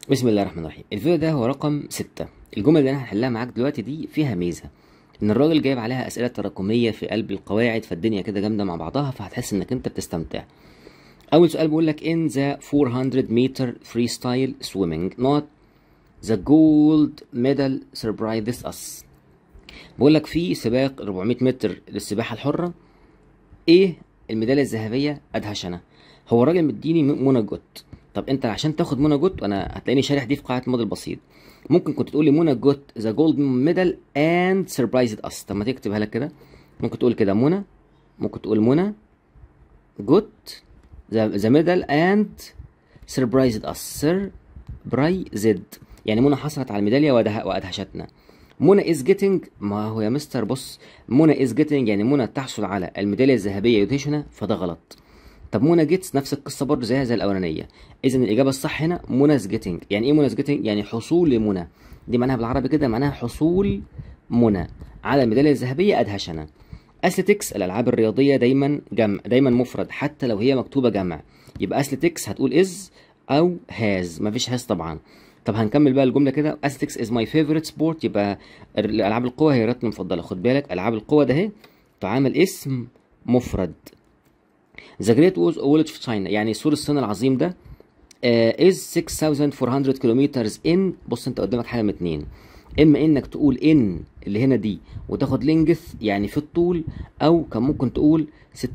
بسم الله الرحمن الرحيم الفيديو ده هو رقم ستة الجمل اللي انا هحلها معاك دلوقتي دي فيها ميزة ان الراجل جايب عليها اسئلة تراكمية في قلب القواعد فالدنيا كده جامدة مع بعضها فهتحس انك انت بتستمتع اول سؤال بيقول لك in the 400 meter freestyle swimming not the gold medal surprises us بقول لك في سباق 400 متر للسباحة الحرة ايه الميدالية الذهبية ادهشنا هو الراجل مديني منى جوت طب انت عشان تاخد منى جوت وانا هتلاقيني شارح دي في قاعده الماضي البسيط ممكن كنت تقول لي منى جوت ذا جولد ميدال اند سربرايزد اس طب ما تكتبها لك كده ممكن تقول كده منى ممكن تقول منى جوت ذا ميدال اند سربرايزد اس سربرايزد يعني منى حصلت على الميداليه وأده- وادهشتنا منى از جيتنج ما هو يا مستر بص منى از جيتنج يعني منى تحصل على الميداليه الذهبيه يدهشنا فده غلط طب منى جيتس نفس القصه برضه زيها زي الاولانيه اذا الاجابه الصح هنا منى جيتنج يعني ايه منى جيتنج يعني حصول لمنى دي معناها بالعربي كده معناها حصول منى على الميداليه الذهبيه ادهشنا اثليتكس الالعاب الرياضيه دايما جمع دايما مفرد حتى لو هي مكتوبه جمع يبقى اثليتكس هتقول از او هاز مفيش هاز طبعا طب هنكمل بقى الجمله كده اثليتكس از ماي فيفورت سبورت يبقى الالعاب القوى هي رياضتي المفضله خد بالك العاب القوى ده اهي تعامل اسم مفرد ذا جريت وولز وول في تشاينا يعني سور الصين العظيم ده از 6400 كيلومتر ان بص انت قدامك حاجه من اتنين اما انك تقول ان اللي هنا دي وتاخد لينجث يعني في الطول او كان ممكن تقول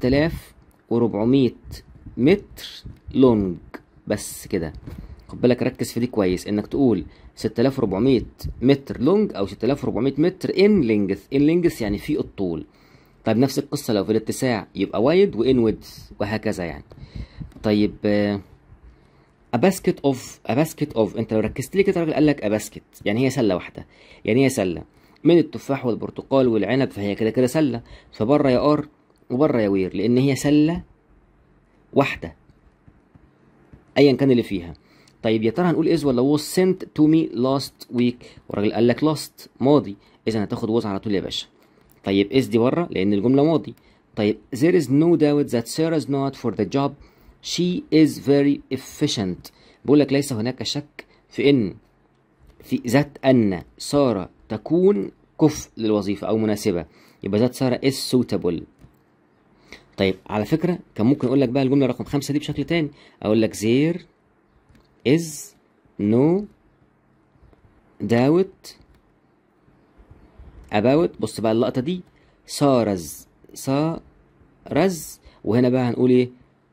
6400 متر لونج بس كده خد بالك ركز في دي كويس انك تقول 6400 متر لونج او 6400 متر ان لينجث ان لينجث يعني في الطول طيب نفس القصة لو في الاتساع يبقى وايد وان ويدث وهكذا يعني طيب a basket of a basket of انت لو ركزت لي كده الراجل قال لك a basket يعني هي سلة واحدة يعني هي سلة من التفاح والبرتقال والعنب فهي كده كده سلة فبره يا ار وبره يا وير لان هي سلة واحدة ايا كان اللي فيها طيب يا ترى هنقول از ولا was sent to me last week والراجل قال لك last ماضي اذا هتاخد was على طول يا باشا طيب is دي بره لان الجمله ماضي طيب there is no doubt that Sarah is not for the job she is very efficient بقول لك ليس هناك شك في ان في ذات ان سارة تكون كفء للوظيفة او مناسبة يبقى ذات سارة is suitable طيب على فكرة كان ممكن اقول لك بقى الجملة رقم خمسة دي بشكل تاني اقول لك there is no doubt about بص بقى اللقطة دي سارز سارز وهنا بقى هنقول ايه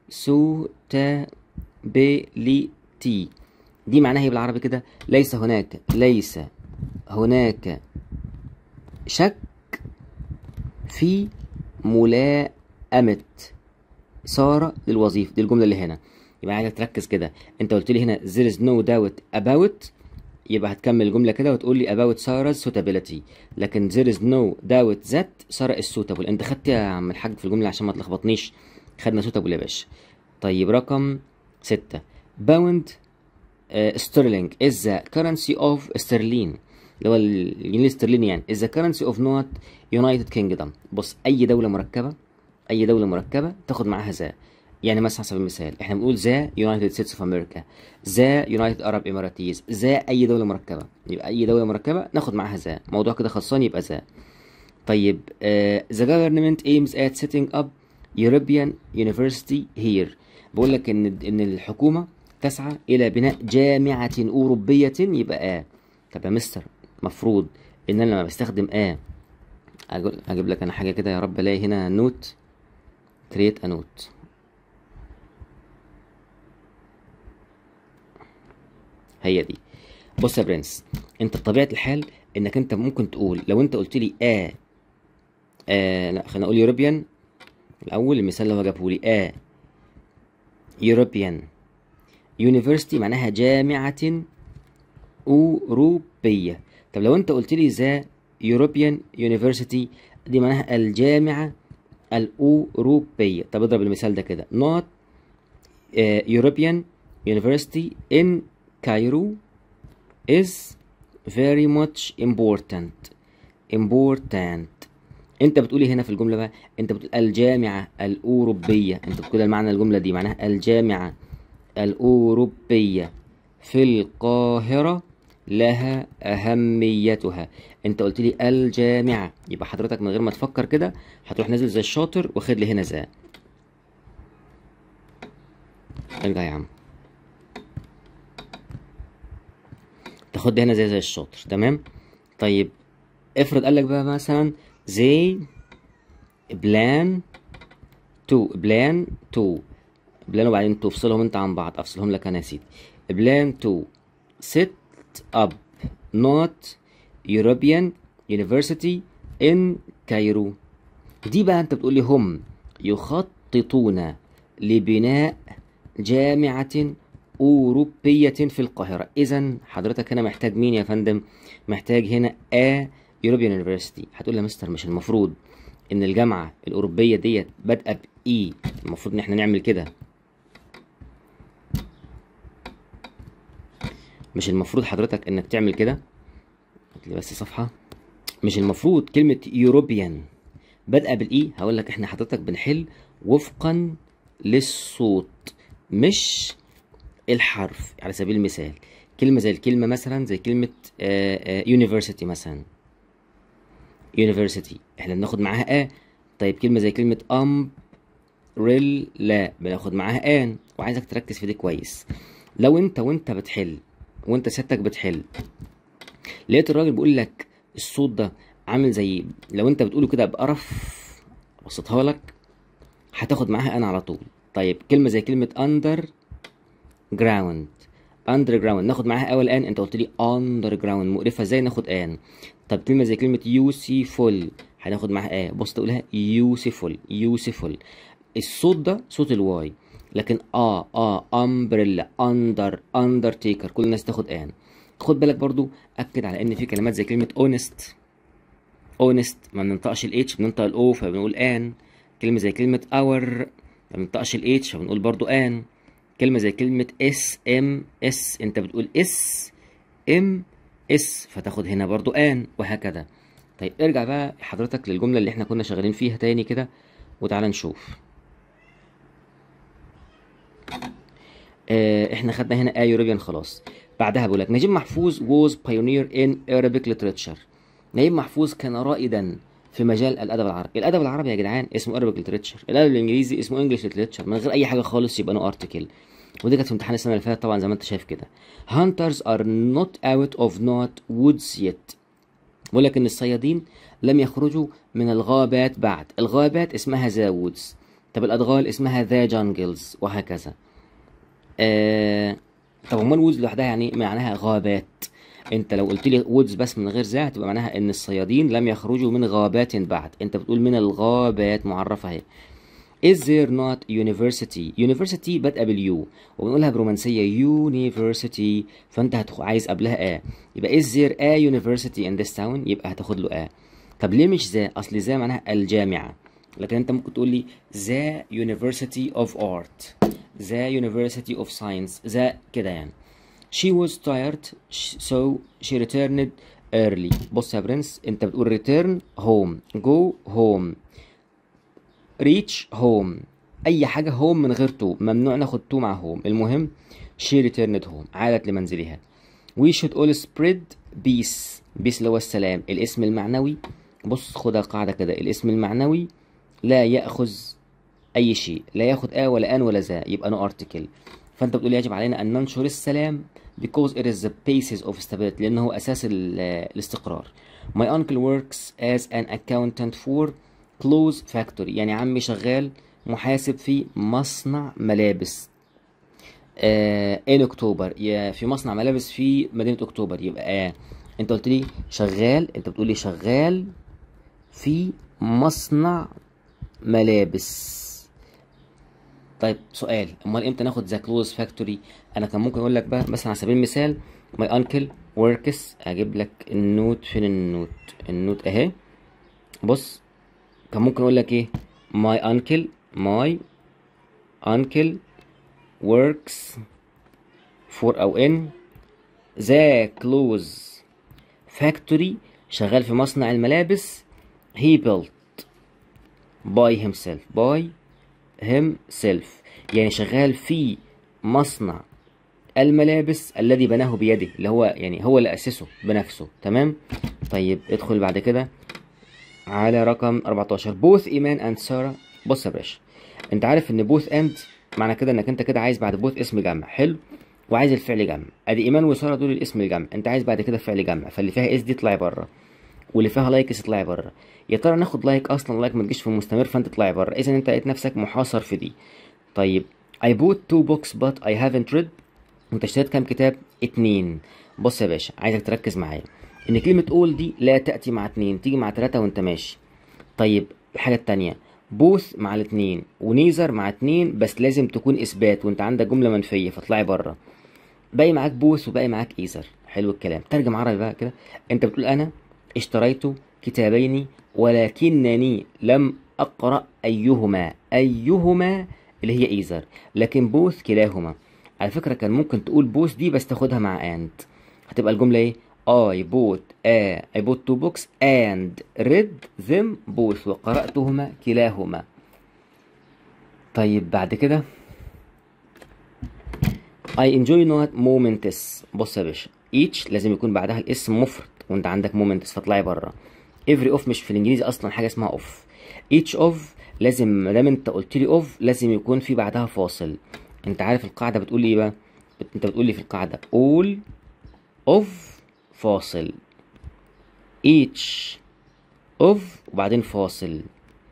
suitability دي معناها ايه بالعربي كده ليس هناك ليس هناك شك في ملائمة سارة للوظيفة دي الجملة اللي هنا يبقى عايزك تركز كده انت قلت لي هنا there is no doubt about يبقى هتكمل الجملة كده وتقول لي about Sarah's suitability لكن there is no doubt that Sarah is suitable انت خدت يا عم الحاج في الجملة عشان ما تلخبطنيش خدنا suitable يا باشا طيب رقم ستة باوند ستيرلينج is the currency of sterling اللي هو الجنيه الاسترليني يعني is the currency of not United Kingdom بص أي دولة مركبة أي دولة مركبة تاخد معاها ذا يعني مثلا على سبيل المثال احنا بنقول ذا يونايتد ستيتس اوف امريكا ذا يونايتد ارب اماراتيز ذا اي دوله مركبه يبقى اي دوله مركبه ناخد معاها ذا موضوع كده خلصان يبقى ذا طيب ذا government aims at setting up European University here بقول لك ان ان الحكومه تسعى الى بناء جامعه اوروبيه يبقى اه طب يا مستر مفروض ان انا لما بستخدم اه أقول- اجيب لك انا حاجه كده يا رب الاقي هنا نوت create a note هي دي بص يا برنس انت بطبيعه الحال انك انت ممكن تقول لو انت قلت لي اه, آه لا خلينا نقول يوروبيان الاول المثال اللي هو جابه لي اه يوروبيان يونيفرسيتي معناها جامعه اوروبيه طب لو انت قلت لي ذا يوروبيان يونيفرسيتي دي معناها الجامعه الاوروبيه طب اضرب المثال ده كده not uh, European University in Cairo is very much important important انت بتقولي هنا في الجمله بقى انت بتقول الجامعه الاوروبيه انت بتقول المعنى الجمله دي معناها الجامعه الاوروبيه في القاهرة لها أهميتها أنت قلت لي الجامعة يبقى حضرتك من غير ما تفكر كده هتروح نازل زي الشاطر واخد لي هنا ذا ارجع يا عم تاخد لي هنا زي زي الشاطر تمام طيب افرض قال لك بقى مثلا زي بلان تو بلان تو بلان وبعدين تفصلهم انت عن بعض افصلهم لك انا يا سيدي بلان تو set up not European University in Cairo دي بقى انت بتقول لي هم يخططون لبناء جامعة أوروبية في القاهرة إذا حضرتك هنا محتاج مين يا فندم محتاج هنا A European University هتقول لي يا مستر مش المفروض إن الجامعة الأوروبية ديت بادئة بإي المفروض إن إحنا نعمل كده مش المفروض حضرتك إنك تعمل كده هات لي بس صفحة مش المفروض كلمة يوروبيان بادئة بالإي هقول لك إحنا حضرتك بنحل وفقا للصوت مش الحرف على سبيل المثال كلمة زي الكلمة مثلا زي كلمة يونيفرسيتي مثلا يونيفرسيتي احنا بناخد معاها ا طيب كلمة زي كلمة ام ريل لا بناخد معاها ان وعايزك تركز في دي كويس لو انت وانت بتحل وانت سيادتك بتحل لقيت الراجل بيقول لك الصوت ده عامل زي لو انت بتقوله كده بقرف بسطها لك هتاخد معاها ان على طول طيب كلمة زي كلمة اندر جراوند اندر جراوند ناخد معاها اول ان انت قلت لي اندر جراوند مقرفه ازاي ناخد ان طب كلمه زي كلمه يوسيفول هناخد معاها ا بص تقولها يوسيفول يوسيفول الصوت ده صوت الواي لكن اه اه امبريلا اندر اندرتيكر كل الناس تاخد ان خد بالك برضو اكد على ان في كلمات زي كلمه اونست اونست ما بننطقش الاتش بننطق الاو فبنقول ان كلمه زي كلمه اور ما بننطقش الاتش فبنقول برضو ان كلمة زي كلمة اس ام اس انت بتقول اس ام اس فتاخد هنا برضو ان وهكذا طيب ارجع بقى حضرتك للجملة اللي احنا كنا شغالين فيها تاني كده وتعالى نشوف اه احنا خدنا هنا آ يوروبيان خلاص بعدها بقول لك نجيب محفوظ was pioneer in Arabic literature نجيب محفوظ كان رائدا في مجال الادب العربي الادب العربي يا جدعان اسمه Arabic literature الادب الانجليزي اسمه English literature من غير اي حاجه خالص يبقى نو ارتكل ودي كانت في امتحان السنه اللي فاتت طبعا زي ما انت شايف كده hunters are not out of not woods yet بقول لك ان الصيادين لم يخرجوا من الغابات بعد الغابات اسمها ذا وودز طب الادغال اسمها ذا جانجلز وهكذا آه... طب امال وودز لوحدها يعني معناها غابات انت لو قلت لي وودز بس من غير ذا هتبقى معناها ان الصيادين لم يخرجوا من غابات بعد انت بتقول من الغابات معرفه اهي Is there not university university بادئه باليو وبنقولها برومانسيه university فانت هتخ... عايز قبلها ا يبقى is there a university in this town يبقى هتاخد له ا طب ليه مش ذا اصل ذا معناها الجامعه لكن انت ممكن تقول لي ذا university of art ذا university of science ذا كده يعني she was tired so she returned early بص يا برنس انت بتقول return home go home reach home اي حاجه home من غير تو ممنوع ناخد تو مع home المهم she returned home عادت لمنزلها we should all spread peace peace اللي هو السلام الاسم المعنوي بص خدها قاعده كده الاسم المعنوي لا ياخذ اي شيء لا ياخد ا ولا ان ولا ذا يبقى نو ارتكل فانت بتقول يجب علينا ان ننشر السلام because it is the basis of stability لانه هو اساس الاستقرار my uncle works as an accountant for clothes factory يعني عمي شغال محاسب في مصنع ملابس آه in اكتوبر في مصنع ملابس في مدينة اكتوبر يبقى آه انت قلت لي شغال انت بتقول لي شغال في مصنع ملابس طيب سؤال امال امتى ناخد ذا كلوز فاكتوري انا كان ممكن اقول لك بقى مثلا على سبيل المثال ماي انكل وركس اجيب لك النوت فين النوت النوت اهي بص كان ممكن اقول لك ايه ماي انكل ماي انكل works for او ان ذا كلوز فاكتوري شغال في مصنع الملابس he built by himself by himself يعني شغال في مصنع الملابس الذي بناه بيده اللي هو يعني هو اللي اسسه بنفسه تمام طيب ادخل بعد كده على رقم 14 بوث ايمان اند ساره بص يا باشا انت عارف ان بوث اند معنى كده انك انت كده عايز بعد بوث اسم جمع حلو وعايز الفعل جمع ادي ايمان وساره دول الاسم الجمع انت عايز بعد كده فعل جمع فاللي فيها اس دي اطلعي بره واللي فيها لايك اطلعي بره يا ترى ناخد لايك اصلا لايك ما تجيش في المستمر فانت تطلعي بره اذا انت لقيت نفسك محاصر في دي طيب I bought two books but I haven't read انت اشتريت كام كتاب اتنين بص يا باشا عايزك تركز معايا ان كلمة اول دي لا تأتي مع اتنين تيجي مع تلاتة وانت ماشي طيب الحاجة التانية بوث مع الاتنين ونيزر مع اتنين بس لازم تكون اثبات وانت عندك جملة منفية فاطلعي بره باقي معاك بوث وباقي معاك ايزر حلو الكلام ترجم عربي بقى كده انت بتقول انا اشتريت كتابين ولكنني لم اقرا ايهما ايهما اللي هي ايزر لكن بوث كلاهما على فكره كان ممكن تقول بوث دي بس تاخدها مع اند هتبقى الجمله ايه I bought a I bought two books and read them both وقرأتهما كلاهما طيب بعد كده I enjoy not momentous بص يا باشا each لازم يكون بعدها الاسم مفرد وانت عندك momentous فاطلعي بره every of مش في الانجليزي اصلا حاجه اسمها of each of لازم ما دام انت قلت لي of لازم يكون في بعدها فاصل انت عارف القاعده بتقول ايه بقى بت- انت بتقول لي في القاعده all of فاصل each of وبعدين فاصل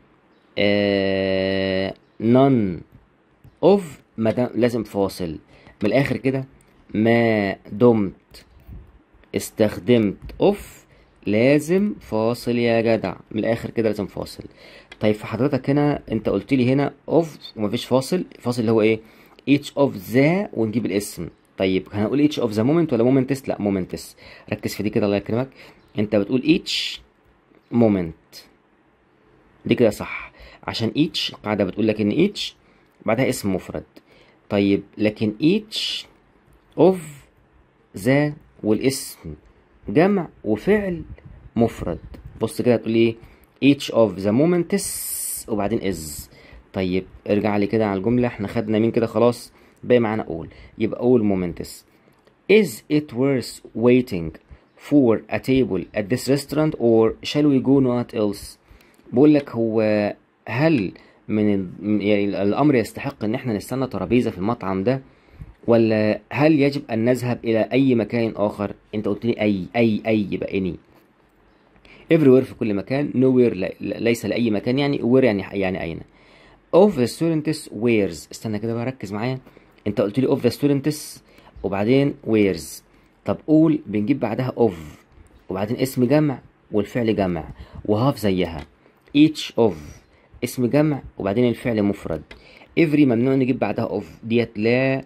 آه none of ما دام لازم فاصل من الاخر كده ما دمت استخدمت اوف لازم فاصل يا جدع من الاخر كده لازم فاصل طيب في حضرتك هنا انت قلت لي هنا اوف ومفيش فاصل فاصل اللي هو ايه each of the ونجيب الاسم طيب هنقول each of the moment ولا momentous لا momentous ركز في دي كده الله يكرمك انت بتقول each moment دي كده صح عشان each القاعدة بتقول لك ان each بعدها اسم مفرد طيب لكن each of ذا والاسم جمع وفعل مفرد بص كده هتقول ايه each of the moments وبعدين is طيب ارجع لي كده على الجملة احنا خدنا مين كده خلاص باقي معانا all يبقى all moments is it worth waiting for a table at this restaurant or shall we go not else بقول لك هو هل من ال- من- يعني الامر يستحق ان احنا نستنى ترابيزه في المطعم ده ولا هل يجب ان نذهب الى اي مكان اخر انت قلت لي اي اي اي يبقى اني everywhere في كل مكان nowhere لا- لا- ليس لاي مكان يعني where يعني يعني اين of the students wears استنى كده بقى ركز معايا انت قلت لي of the students وبعدين wears طب all بنجيب بعدها of وبعدين اسم جمع والفعل جمع وهاف زيها each of اسم جمع وبعدين الفعل مفرد every ممنوع نجيب بعدها of ديت لا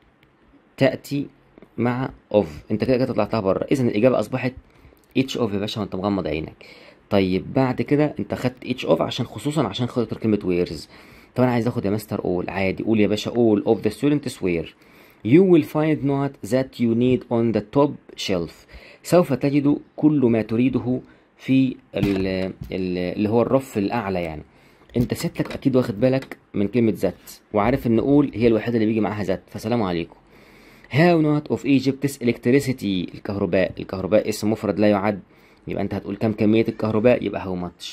تأتي مع of انت كده كده طلعتها بره اذا الاجابه اصبحت each of يا باشا وانت مغمض عينك طيب بعد كده انت خدت each of عشان خصوصا عشان خاطر كلمه wears طب انا عايز اخد يا مستر all عادي قول يا باشا all of the students wear you will find not that you need on the top shelf سوف تجد كل ما تريده في ال ال اللي هو الرف الاعلى يعني انت سيادتك اكيد واخد بالك من كلمه ذات وعارف ان قول هي الوحيده اللي بيجي معاها ذات فسلام عليكم How not of Egypt's electricity الكهرباء الكهرباء اسم مفرد لا يعد يبقى انت هتقول كم كمية الكهرباء يبقى how much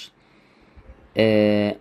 آه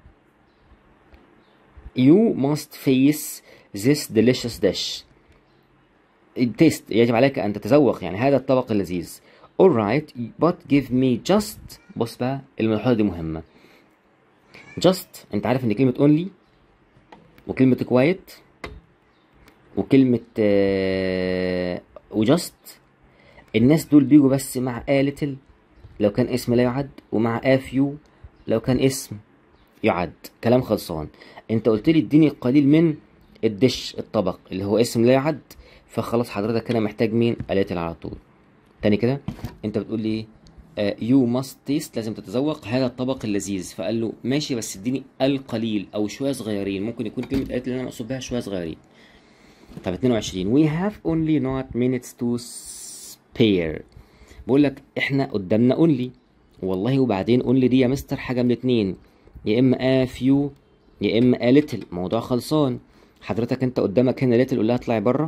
You must face this delicious dish التيست يجب عليك أن تتذوق يعني هذا الطبق اللذيذ alright but give me just بص بقى الملحوظة دي مهمة just انت عارف ان كلمة only وكلمة quiet وكلمة آه وجاست الناس دول بيجوا بس مع آ little لو كان اسم لا يعد ومع آ few لو كان اسم يعد كلام خلصان انت قلت لي اديني قليل من الدش الطبق اللي هو اسم لا يعد فخلاص حضرتك كده محتاج مين آ little على طول تاني كده انت بتقول لي يو ماست تيست لازم تتذوق هذا الطبق اللذيذ فقال له ماشي بس اديني القليل او شويه صغيرين ممكن يكون كلمه قالت اللي انا مقصود بها شويه صغيرين طب 22 we have only not minutes to spare بقول لك احنا قدامنا only والله وبعدين only دي يا مستر حاجه من اتنين يا اما a few يا اما a little موضوع خلصان حضرتك انت قدامك هنا little قول لها اطلعي بره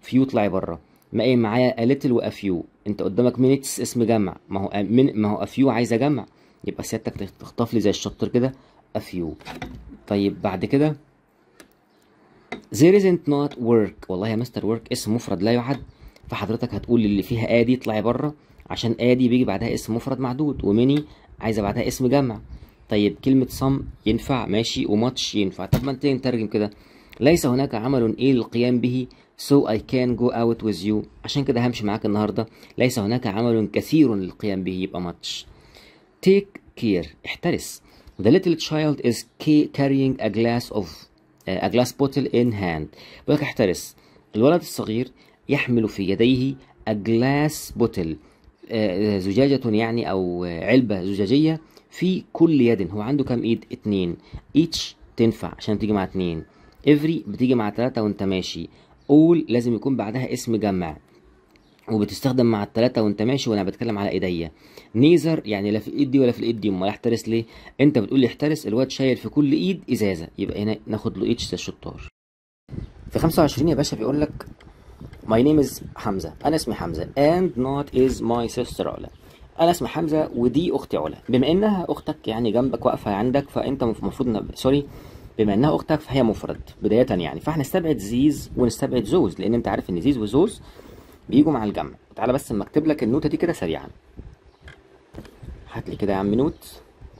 فيو طلعي بره ما ايه معايا اليتل وافيو انت قدامك مينيتس اسم جمع ما هو من ما هو افيو عايز اجمع يبقى سيادتك تخطف لي زي الشطر كده افيو طيب بعد كده there isn't not work والله يا مستر work اسم مفرد لا يعد فحضرتك هتقول اللي فيها ادي اطلعي بره عشان ادي بيجي بعدها اسم مفرد معدود وميني عايزه بعدها اسم جمع طيب كلمة صم ينفع ماشي وماتش ينفع طب ما انت نترجم كده ليس هناك عمل ايه للقيام به so I can go out with you عشان كده همشي معاك النهاردة ليس هناك عمل كثير للقيام به يبقى ماتش take care احترس the little child is carrying a glass of uh, a glass bottle in hand بقولك احترس الولد الصغير يحمل في يديه a glass bottle uh, زجاجة يعني أو علبة زجاجية في كل يد هو عنده كام ايد اتنين each تنفع عشان تيجي مع اتنين every بتيجي مع تلاتة وانت ماشي all لازم يكون بعدها اسم جمع وبتستخدم مع التلاتة وانت ماشي وانا بتكلم على ايديا نيزر يعني لا في الايد دي ولا في الايد دي امال احترس ليه انت بتقول لي احترس الواد شايل في كل ايد ازازه يبقى هنا ناخد له اتش الشطار في 25 يا باشا بيقول لك My name is حمزة أنا اسمي حمزة and not is my sister علا أنا اسمي حمزة ودي أختي علا بما إنها أختك يعني جنبك واقفة عندك فأنت المفروض سوري بما إنها أختك فهي مفرد بداية يعني فإحنا نستبعد زيز ونستبعد زوز لأن أنت عارف إن زيز وزوز بيجوا مع الجمع تعالى بس اما اكتب لك النوتة دي كده سريعا هات لي كده يا عم نوت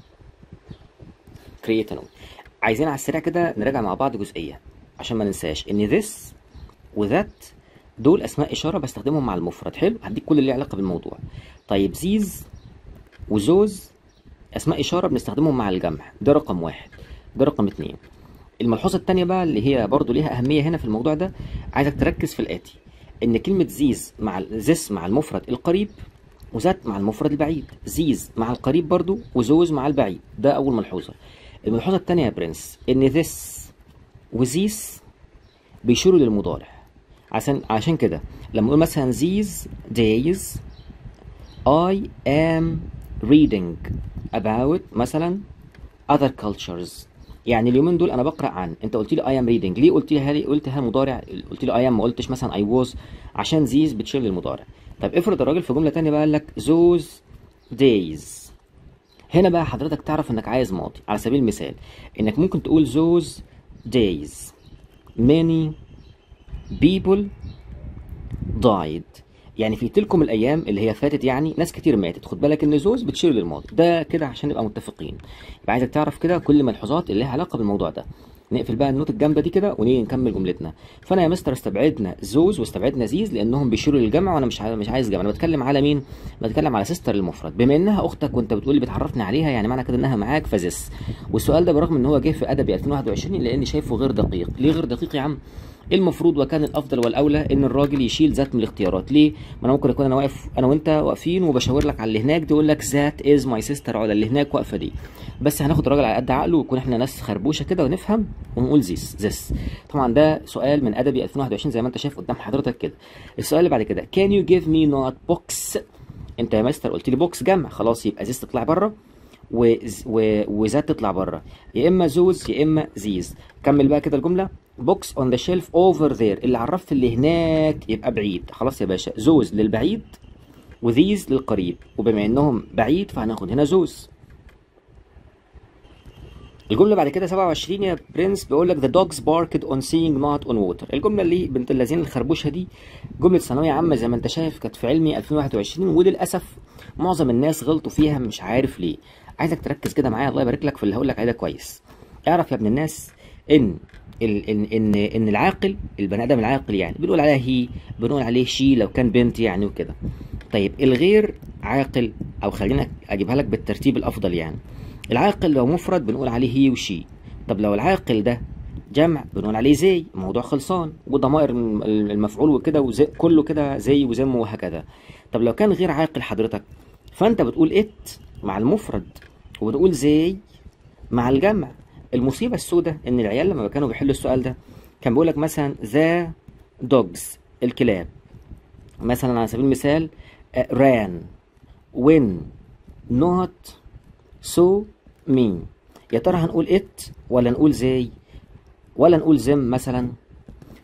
كرييت نوت عايزين على السريع كده نراجع مع بعض جزئية عشان ما ننساش ان this وذات دول اسماء اشاره بستخدمهم مع المفرد حلو هديك كل اللي له علاقه بالموضوع طيب زيز وزوز اسماء اشاره بنستخدمهم مع الجمع ده رقم واحد ده رقم اتنين الملحوظه التانية بقى اللي هي برضو ليها اهميه هنا في الموضوع ده عايزك تركز في الاتي ان كلمه زيز مع زيس مع المفرد القريب وذات مع المفرد البعيد زيز مع القريب برضو وزوز مع البعيد ده اول ملحوظه الملحوظه الثانيه يا برنس ان ذس وزيس بيشيروا للمضارع عشان عشان كده لما نقول مثلا these days I am reading about مثلا other cultures يعني اليومين دول انا بقرا عن انت قلت لي I am reading ليه قلت لي هل قلتها مضارع قلت لي I am ما قلتش مثلا I was عشان these بتشير للمضارع طب افرض الراجل في جمله تانية بقى قال لك those days هنا بقى حضرتك تعرف انك عايز ماضي على سبيل المثال انك ممكن تقول those days many people died يعني في تلكم الايام اللي هي فاتت يعني ناس كتير ماتت خد بالك ان زوز بتشير للماضي ده كده عشان نبقى متفقين يبقى عايزك تعرف كده كل الملحوظات اللي لها علاقه بالموضوع ده نقفل بقى النوت الجامده دي كده ونيجي نكمل جملتنا فانا يا مستر استبعدنا زوز واستبعدنا زيز لانهم بيشيروا للجمع وانا مش عايز مش عايز جمع انا بتكلم على مين بتكلم على سيستر المفرد بما انها اختك وانت بتقول لي بتعرفني عليها يعني معنى كده انها معاك فزس والسؤال ده برغم ان هو جه في ادبي 2021 لاني شايفه غير دقيق ليه غير دقيق يا عم المفروض وكان الافضل والاولى ان الراجل يشيل ذات من الاختيارات ليه ما انا ممكن اكون انا واقف انا وانت واقفين وبشاور لك على اللي هناك دي يقول لك ذات از ماي سيستر على اللي هناك واقفه دي بس هناخد الراجل على قد عقله ونكون احنا ناس خربوشه كده ونفهم ونقول ذيس ذس طبعا ده سؤال من ادبي 2021 زي ما انت شايف قدام حضرتك كده السؤال اللي بعد كده can you give me not box انت يا مستر قلت لي بوكس جمع خلاص يبقى ذيس تطلع بره و... و... وذات تطلع بره يا اما زوز يا اما زيز كمل بقى كده الجمله بوكس اون ذا شيلف اوفر ذير اللي عرفت اللي هناك يبقى بعيد خلاص يا باشا زوز للبعيد وذيز للقريب وبما انهم بعيد فهناخد هنا زوز الجمله بعد كده 27 يا برنس بيقول لك the dogs barked on seeing not on water الجمله اللي بنت اللذين الخربوشه دي جمله ثانويه عامه زي ما انت شايف كانت في علمي 2021 وللاسف معظم الناس غلطوا فيها مش عارف ليه عايزك تركز كده معايا الله يبارك لك في اللي هقول لك عليه ده كويس اعرف يا ابن الناس ان ال ان ان ان العاقل البني ادم العاقل يعني بنقول عليها هي بنقول عليه شي لو كان بنت يعني وكده طيب الغير عاقل او خلينا اجيبها لك بالترتيب الافضل يعني العاقل لو مفرد بنقول عليه هي وشي طب لو العاقل ده جمع بنقول عليه زي الموضوع خلصان وضمائر المفعول وكده وزي كله كده زي وزم وهكذا طب لو كان غير عاقل حضرتك فانت بتقول ات مع المفرد وبتقول زي مع الجمع المصيبه السوداء ان العيال لما كانوا بيحلوا السؤال ده كان بيقول لك مثلا ذا دوجز الكلاب مثلا على سبيل المثال ران وين نوت سو مين يا ترى هنقول ات ولا نقول زي ولا نقول زم مثلا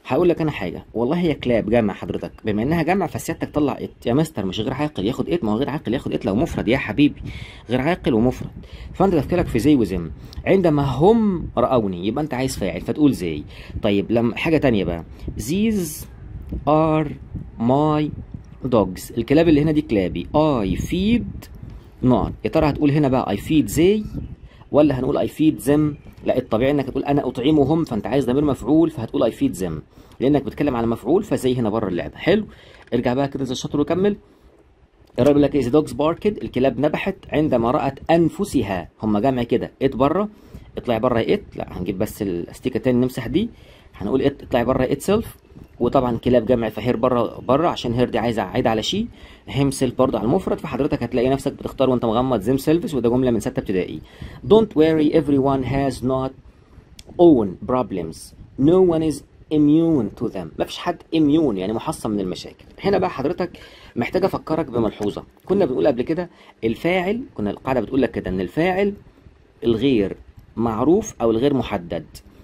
هقول لك انا حاجه والله هي كلاب جمع حضرتك بما انها جمع فسيادتك طلع ات يا مستر مش غير عاقل ياخد ات ما هو غير عاقل ياخد ات لو مفرد يا حبيبي غير عاقل ومفرد فانت تفكيرك في زي وزم عندما هم راوني يبقى انت عايز فاعل فتقول زي طيب لما حاجه تانية بقى these are my dogs الكلاب اللي هنا دي كلابي I feed not يا ترى هتقول هنا بقى I feed they ولا هنقول I feed them لا الطبيعي انك تقول انا اطعمهم فانت عايز ضمير مفعول فهتقول I feed them لانك بتتكلم على مفعول فزي هنا بره اللعبه حلو ارجع بقى كده زي الشاطر وكمل الراجل بيقول لك ايه دوجز باركد الكلاب نبحت عندما رأت انفسها هم جمع كده ات بره اطلعي بره ات لا هنجيب بس الاستيكه تاني نمسح دي هنقول ات اطلعي بره ات سيلف وطبعا كلاب جمع فهير بره بره عشان هير دي عايزه عايده على شي هيم سيلف برضه على المفرد فحضرتك هتلاقي نفسك بتختار وانت مغمض زيم سيلفس وده جمله من سته ابتدائي don't worry everyone has not own problems no one is immune to them مفيش حد immune يعني محصن من المشاكل هنا بقى حضرتك محتاج افكرك بملحوظه كنا بنقول قبل كده الفاعل كنا القاعده بتقول لك كده ان الفاعل الغير معروف او الغير محدد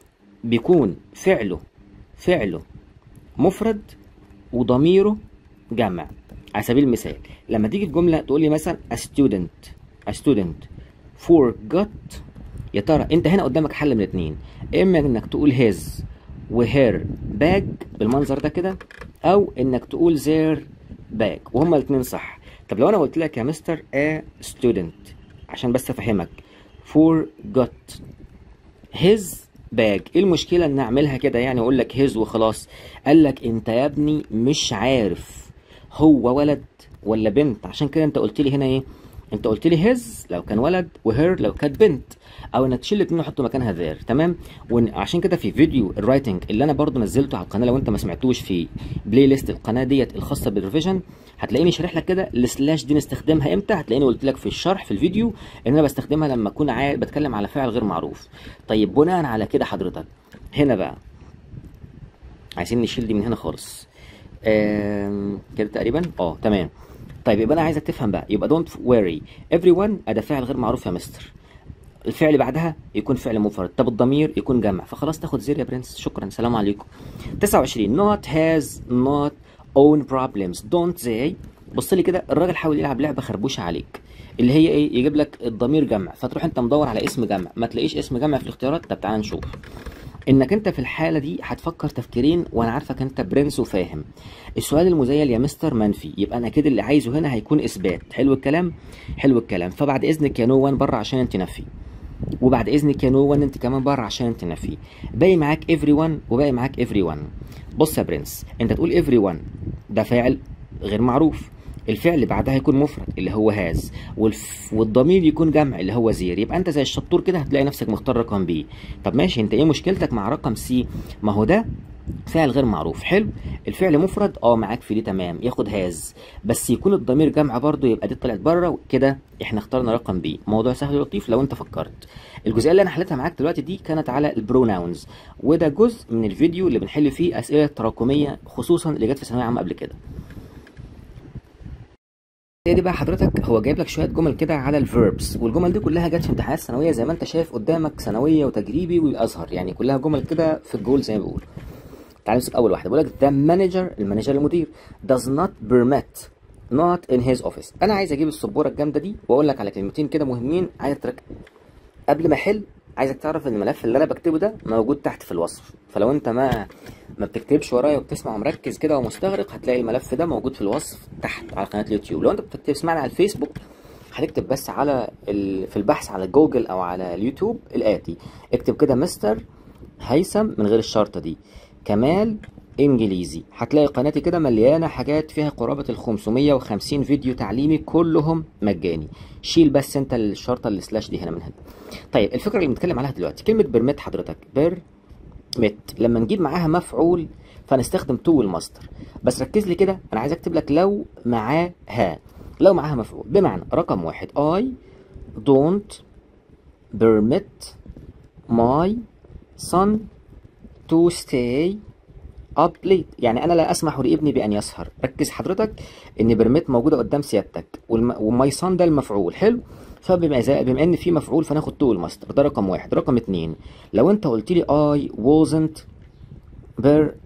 بيكون فعله فعله مفرد وضميره جمع على سبيل المثال لما تيجي في جمله تقول لي مثلا a student a student forgot يا ترى انت هنا قدامك حل من اتنين اما انك تقول his وهير باج بالمنظر ده كده او انك تقول زير باج وهما الاثنين صح طب لو انا قلت لك يا مستر a student عشان بس افهمك forgot his bag ايه المشكله ان اعملها كده يعني اقول لك his وخلاص قال لك انت يا ابني مش عارف هو ولد ولا بنت عشان كده انت قلت لي هنا ايه انت قلت لي هيز لو كان ولد وهير لو كانت بنت او انك تشيل الاثنين وحط مكانها ذير تمام وعشان كده في فيديو الرايتنج اللي انا برضو نزلته على القناه لو انت ما سمعتوش في بلاي ليست القناه ديت الخاصه بالريفيجن هتلاقيني شارح لك كده السلاش دي نستخدمها امتى هتلاقيني قلت لك في الشرح في الفيديو ان انا بستخدمها لما اكون عا... بتكلم على فعل غير معروف طيب بناء على كده حضرتك هنا بقى عايزين نشيل دي من هنا خالص آم... كده تقريبا اه تمام طيب يبقى انا عايزك تفهم بقى يبقى دونت worry everyone اداه فعل غير معروف يا مستر الفعل بعدها يكون فعل مفرد طب الضمير يكون جمع فخلاص تاخد زير يا برنس شكرا سلام عليكم 29 not has not own problems don't they بص لي كده الراجل حاول يلعب لعبه خربوشه عليك اللي هي ايه يجيب لك الضمير جمع فتروح انت مدور على اسم جمع ما تلاقيش اسم جمع في الاختيارات طب تعالى نشوف انك انت في الحاله دي هتفكر تفكيرين وانا عارفك انت برنس وفاهم السؤال المزيل يا مستر منفي يبقى انا كده اللي عايزه هنا هيكون اثبات حلو الكلام حلو الكلام فبعد اذنك يا نو وان بره عشان انت نفي وبعد اذنك يا نو وان انت كمان بره عشان انت نفي باقي معاك افري وان وباقي معاك افري وان بص يا برنس انت تقول افري وان ده فاعل غير معروف الفعل اللي بعدها يكون مفرد اللي هو هاز والف... والضمير يكون جمع اللي هو زير يبقى انت زي الشطور كده هتلاقي نفسك مختار رقم بي طب ماشي انت ايه مشكلتك مع رقم سي ما هو ده فعل غير معروف حلو الفعل مفرد اه معاك في دي تمام ياخد هاز بس يكون الضمير جمع برضه يبقى دي طلعت بره كده احنا اخترنا رقم بي موضوع سهل ولطيف لو انت فكرت الجزئيه اللي انا حليتها معاك دلوقتي دي كانت على البروناونز وده جزء من الفيديو اللي بنحل فيه اسئله تراكميه خصوصا اللي جت في ثانويه عامه قبل كده دي بقى حضرتك هو جايب لك شويه جمل كده على الفيربس والجمل دي كلها جت في امتحانات ثانويه زي ما انت شايف قدامك ثانويه وتجريبي والازهر يعني كلها جمل كده في الجول زي ما بيقول تعال نمسك اول واحده بيقول لك the manager المانجر المدير does not permit not in his office انا عايز اجيب السبوره الجامده دي واقول لك على كلمتين كده مهمين عايزك تركز قبل ما احل عايزك تعرف ان الملف اللي انا بكتبه ده موجود تحت في الوصف فلو انت ما ما بتكتبش ورايا وبتسمع ومركز كده ومستغرق هتلاقي الملف ده موجود في الوصف تحت على قناه اليوتيوب لو انت بتكتب اسمعنا على الفيسبوك هتكتب بس على ال... في البحث على جوجل او على اليوتيوب الاتي اكتب كده مستر هيثم من غير الشرطه دي كمال انجليزي هتلاقي قناتي كده مليانه حاجات فيها قرابه ال 550 فيديو تعليمي كلهم مجاني شيل بس انت الشرطه اللي سلاش دي هنا من هنا طيب الفكره اللي بنتكلم عليها دلوقتي كلمه بيرميت حضرتك بير مت لما نجيب معاها مفعول فنستخدم تو الماستر بس ركز لي كده انا عايز اكتب لك لو معاها لو معاها مفعول بمعنى رقم واحد I don't permit my son to stay up late يعني انا لا اسمح لابني بان يسهر ركز حضرتك ان برميت موجوده قدام سيادتك والم... وماي صن ده المفعول حلو فبما زي... بما ان في مفعول فناخد تو الماستر ده رقم واحد رقم اتنين لو انت قلت لي I wasn't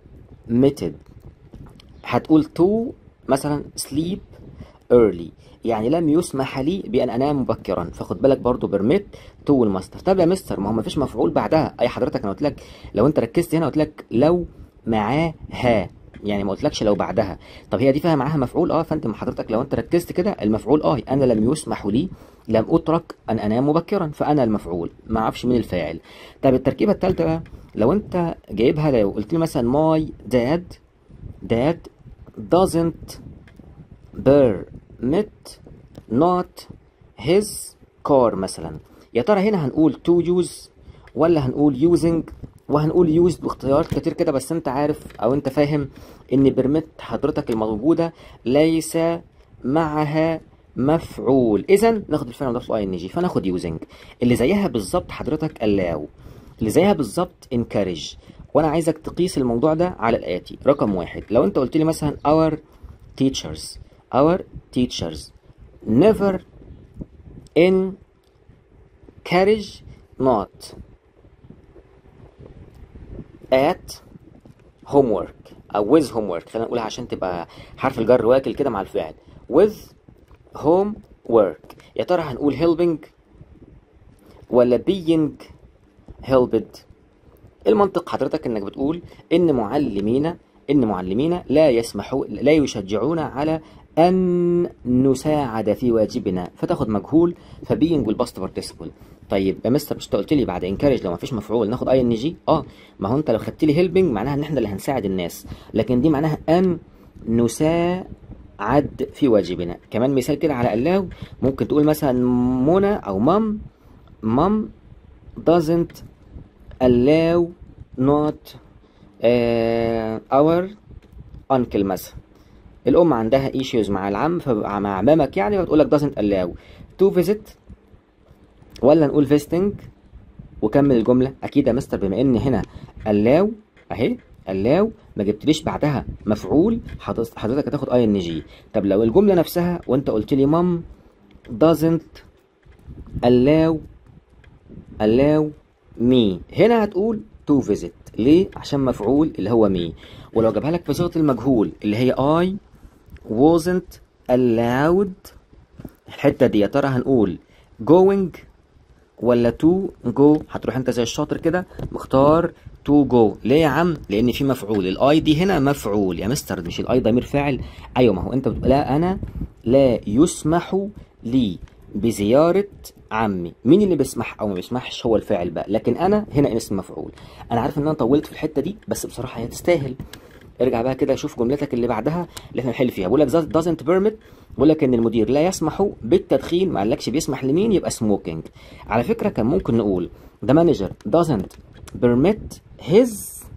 permitted هتقول to مثلا sleep early يعني لم يسمح لي بان انام مبكرا فخد بالك برضو بيرميت تو الماستر طب يا مستر ما هو مفيش مفعول بعدها اي حضرتك انا قلت لك لو انت ركزت هنا قلت لك لو معاها يعني ما قلتلكش لو بعدها طب هي دي فيها معاها مفعول اه فانت حضرتك لو انت ركزت كده المفعول اه انا لم يسمح لي لم اترك ان انام مبكرا فانا المفعول ما اعرفش مين الفاعل طب التركيبه الثالثه بقى لو انت جايبها لو قلت لي مثلا ماي داد داد doesn't permit not his car مثلا يا ترى هنا هنقول to use ولا هنقول using وهنقول used باختيارات كتير كده بس انت عارف او انت فاهم ان برمت حضرتك الموجوده ليس معها مفعول اذا ناخد الفعل مضاف له اي ان جي فناخد يوزنج اللي زيها بالظبط حضرتك allow اللي زيها بالظبط encourage وانا عايزك تقيس الموضوع ده على الاتي رقم واحد لو انت قلت لي مثلا our teachers our teachers never encourage not at homework او with homework خلينا نقولها عشان تبقى حرف الجر واكل كده مع الفعل with homework يا ترى هنقول helping ولا being helped المنطق حضرتك انك بتقول ان معلمين ان معلمين لا يسمحوا لا يشجعون على ان نساعد في واجبنا فتاخد مجهول فبينج والباست بارتيسيبل طيب يا مستر مش انت قلت لي بعد انكارج لو ما فيش مفعول ناخد اي ان جي اه ما هو انت لو خدت لي هيلبنج معناها ان احنا اللي هنساعد الناس لكن دي معناها ان نساعد في واجبنا كمان مثال كده على اللاو ممكن تقول مثلا منى او مام مام doesn't allow not uh, our uncle مثلا الام عندها ايشوز مع العم فبقى مع عمامك يعني فبتقول لك doesn't allow to visit ولا نقول visiting وكمل الجمله اكيد يا مستر بما ان هنا allow اهي allow ما جبتليش بعدها مفعول حضرتك هتاخد اي ان جي طب لو الجمله نفسها وانت قلت لي مام doesn't allow allow me هنا هتقول to visit ليه عشان مفعول اللي هو me ولو جابها لك في صيغه المجهول اللي هي I wasn't allowed الحته دي يا ترى هنقول going ولا to go هتروح انت زي الشاطر كده مختار to go ليه يا عم لان في مفعول الاي دي هنا مفعول يا مستر مش الاي ضمير فاعل ايوه ما هو انت بتقول لا انا لا يسمح لي بزيارة عمي مين اللي بيسمح او ما بيسمحش هو الفاعل بقى لكن انا هنا اسم مفعول انا عارف ان انا طولت في الحته دي بس بصراحه هي تستاهل ارجع بقى كده شوف جملتك اللي بعدها اللي احنا بنحل فيها بقول لك doesn't permit بقول لك ان المدير لا يسمح بالتدخين ما قالكش بيسمح لمين يبقى smoking على فكره كان ممكن نقول the manager doesn't permit his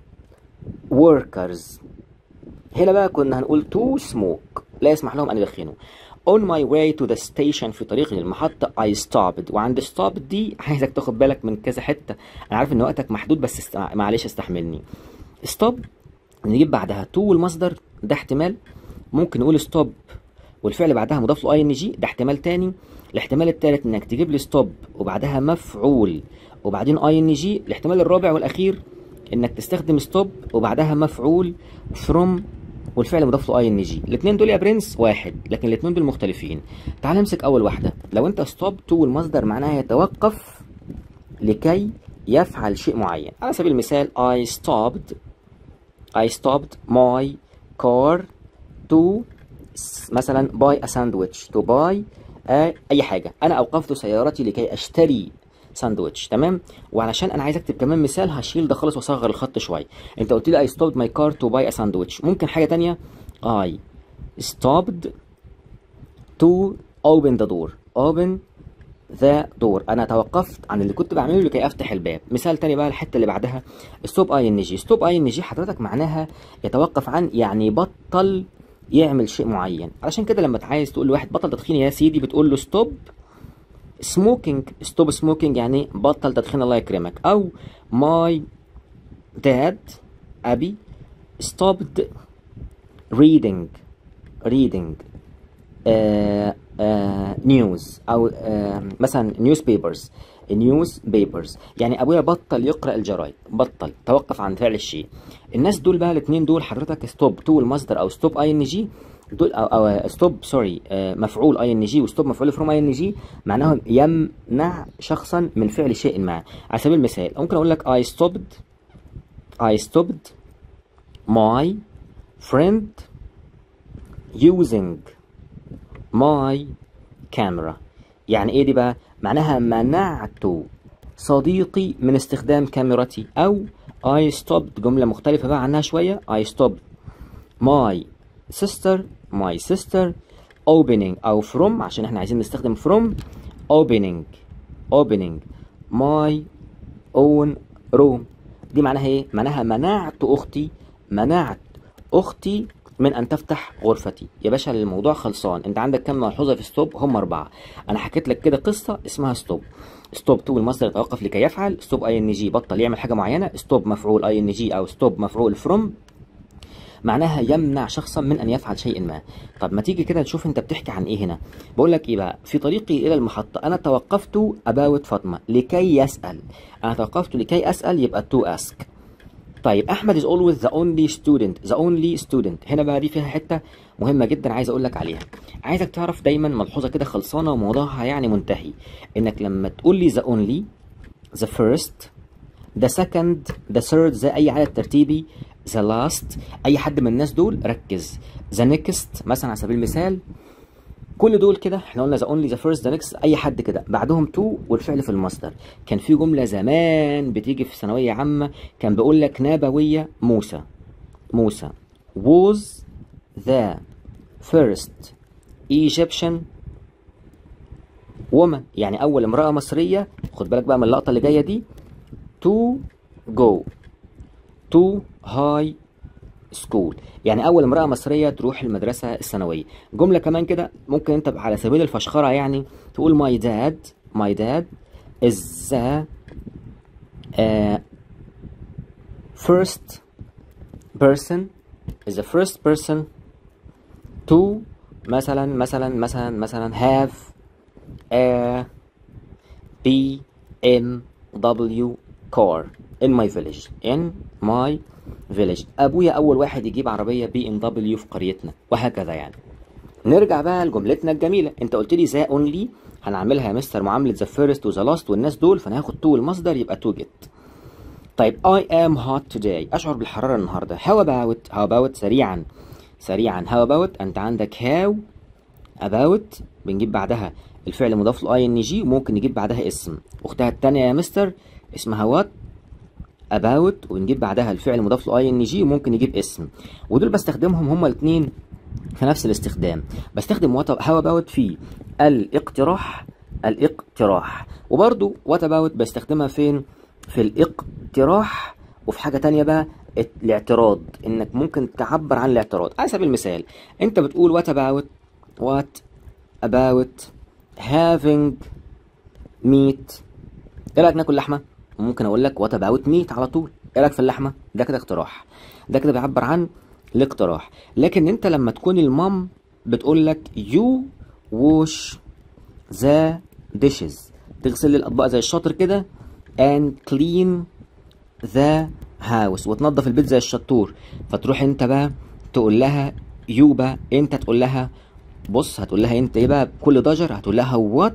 workers هنا بقى كنا هنقول to smoke لا يسمح لهم ان يدخنوا on my way to the station في طريقي للمحطة I stopped وعند stop دي عايزك تاخد بالك من كذا حتة أنا عارف إن وقتك محدود بس است... معلش استحملني stop نجيب بعدها to والمصدر ده احتمال ممكن نقول stop والفعل بعدها مضاف له اي ان جي ده احتمال تاني الاحتمال التالت انك تجيب لي stop وبعدها مفعول وبعدين اي ان جي الاحتمال الرابع والاخير انك تستخدم stop وبعدها مفعول from والفعل مضاف له اي ان جي الاثنين دول يا برنس واحد لكن الاثنين دول مختلفين تعال نمسك اول واحده لو انت ستوب تو والمصدر معناها يتوقف لكي يفعل شيء معين على سبيل المثال I stopped I stopped my car to مثلا buy a sandwich to buy a اي حاجه انا اوقفت سيارتي لكي اشتري ساندوتش تمام وعلشان انا عايز اكتب كمان مثال هشيل ده خالص واصغر الخط شويه انت قلت لي I stopped my car to buy a sandwich ممكن حاجه تانية I stopped to open the door open the door انا توقفت عن اللي كنت بعمله لكي افتح الباب مثال تاني بقى الحته اللي بعدها stop اي ان جي stop اي ان جي حضرتك معناها يتوقف عن يعني بطل يعمل شيء معين علشان كده لما عايز تقول لواحد بطل تدخين يا سيدي بتقول له ستوب سموكينج ستوب سموكينج يعني بطل تدخين الله يكرمك او ماي داد ابي stopped reading reading uh, نيوز او آه مثلا نيوز بيبرز نيوز بيبرز يعني ابويا بطل يقرا الجرايد بطل توقف عن فعل الشيء الناس دول بقى الاثنين دول حضرتك ستوب تو المصدر او ستوب اي ان جي دول او, أو ستوب سوري مفعول اي ان جي وستوب مفعول فروم اي ان جي معناهم يمنع شخصا من فعل شيء ما على سبيل المثال ممكن اقول لك I stopped I stopped my friend using my camera يعني ايه دي بقى معناها منعت صديقي من استخدام كاميرتي او I stopped جملة مختلفة بقى عنها شوية I stopped my sister my sister opening او from عشان احنا عايزين نستخدم from opening opening my own room دي معناها ايه معناها منعت اختي منعت اختي من ان تفتح غرفتي يا باشا الموضوع خلصان انت عندك كام ملحوظه في ستوب هم اربعه انا حكيت لك كده قصه اسمها ستوب ستوب تو المصدر يتوقف لكي يفعل ستوب اي ان جي بطل يعمل حاجه معينه ستوب مفعول اي ان جي او ستوب مفعول فروم معناها يمنع شخصا من ان يفعل شيء ما طب ما تيجي كده نشوف انت بتحكي عن ايه هنا بقول لك ايه بقى في طريقي الى المحطه انا توقفت اباوت فاطمه لكي يسال انا توقفت لكي اسال يبقى تو اسك طيب احمد is always the only student the only student هنا بقى دي فيها حته مهمه جدا عايز اقول لك عليها عايزك تعرف دايما ملحوظه كده خلصانه وموضوعها يعني منتهي انك لما تقول لي the only the first the second the third زي اي عدد ترتيبي the last اي حد من الناس دول ركز the next مثلا على سبيل المثال كل دول كده احنا قلنا ذا اونلي ذا فيرست ذا نكست اي حد كده بعدهم تو والفعل في المصدر كان في جمله زمان بتيجي في ثانويه عامه كان بيقول لك نبويه موسى موسى was the first Egyptian woman يعني اول امراه مصريه خد بالك بقى من اللقطه اللي جايه دي to go to high سكول يعني اول امراه مصريه تروح المدرسه الثانويه جمله كمان كده ممكن انت على سبيل الفشخره يعني تقول my dad my dad is the uh, first person is the first person to مثلا مثلا مثلا مثلا have a BMW car in my village in my village ابويا اول واحد يجيب عربيه بي ام دبليو في قريتنا وهكذا يعني نرجع بقى لجملتنا الجميله انت قلت لي ذا اونلي هنعملها يا مستر معامله ذا فيرست وذا لاست والناس دول فانا هاخد تو المصدر يبقى تو جيت طيب I am hot today اشعر بالحراره النهارده how about how about سريعا سريعا how about انت عندك how about بنجيب بعدها الفعل مضاف له اي ان جي وممكن نجيب بعدها اسم اختها الثانيه يا مستر اسمها وات about ونجيب بعدها الفعل مضاف له اي ان جي وممكن نجيب اسم ودول بستخدمهم هما الاثنين في نفس الاستخدام بستخدم وات هاو اباوت في الاقتراح الاقتراح وبرضو وات اباوت بستخدمها فين في الاقتراح وفي حاجه تانية بقى الاعتراض انك ممكن تعبر عن الاعتراض على سبيل المثال انت بتقول وات اباوت وات اباوت having meat ايه رايك ناكل لحمه ممكن اقول لك وات اباوت ميت على طول ايه رايك في اللحمه ده كده اقتراح ده كده بيعبر عن الاقتراح لكن انت لما تكون المام بتقول لك يو ووش ذا ديشز تغسل الاطباق زي الشاطر كده and clean the house وتنظف البيت زي الشطور فتروح انت بقى تقول لها يو بقى انت تقول لها بص هتقول لها انت ايه بقى بكل ضجر هتقول لها وات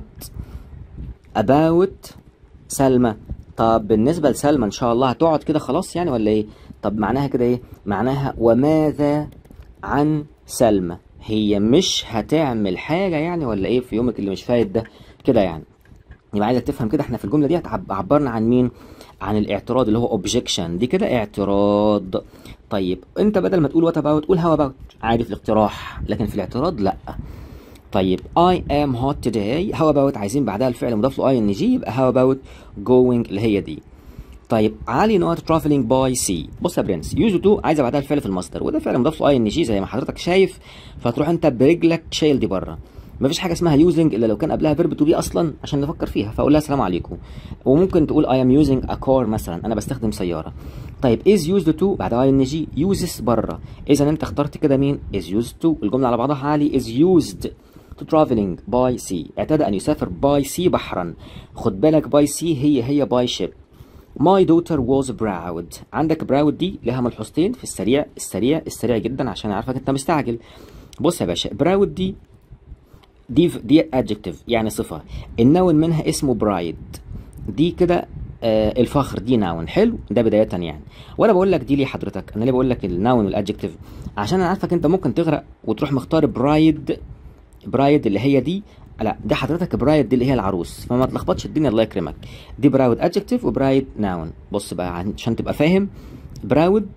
about سلمى طب بالنسبة لسلمى إن شاء الله هتقعد كده خلاص يعني ولا إيه؟ طب معناها كده إيه؟ معناها وماذا عن سلمى؟ هي مش هتعمل حاجة يعني ولا إيه في يومك اللي مش فايت ده؟ كده يعني. يبقى عايزك تفهم كده إحنا في الجملة دي عبرنا عن مين؟ عن الاعتراض اللي هو objection دي كده اعتراض. طيب أنت بدل ما تقول what about قول how about عادي في الاقتراح لكن في الاعتراض لأ. طيب I am hot today how about عايزين بعدها الفعل مضاف له ing يبقى how about going اللي هي دي طيب علي not traveling by sea بص يا برنس يوزو تو عايزه بعدها الفعل في المصدر وده فعل مضاف له ing زي ما حضرتك شايف فتروح انت برجلك شايل دي بره مفيش حاجه اسمها يوزنج الا لو كان قبلها فيرب تو بي اصلا عشان نفكر فيها فاقول لها السلام عليكم وممكن تقول I am using a car مثلا انا بستخدم سياره طيب is used to بعدها اي ان جي uses بره اذا انت اخترت كده مين is used to الجمله على بعضها عالي is used to traveling by sea اعتاد أن يسافر by sea بحرا خد بالك by sea هي هي by ship My daughter was proud عندك proud دي لها ملحوظتين في السريع السريع السريع جدا عشان أعرفك أنت مستعجل بص يا باشا proud دي دي دي adjective يعني صفة النون منها اسمه برايد دي كده آه الفخر دي ناون حلو ده بداية يعني وانا بقول لك دي ليه حضرتك انا ليه بقول لك الناون والادجكتيف عشان انا عارفك انت ممكن تغرق وتروح مختار برايد برايد اللي هي دي لا دي حضرتك برايد دي اللي هي العروس فما تلخبطش الدنيا الله يكرمك دي براود ادجكتيف وبرايد ناون بص بقى عشان تبقى فاهم براود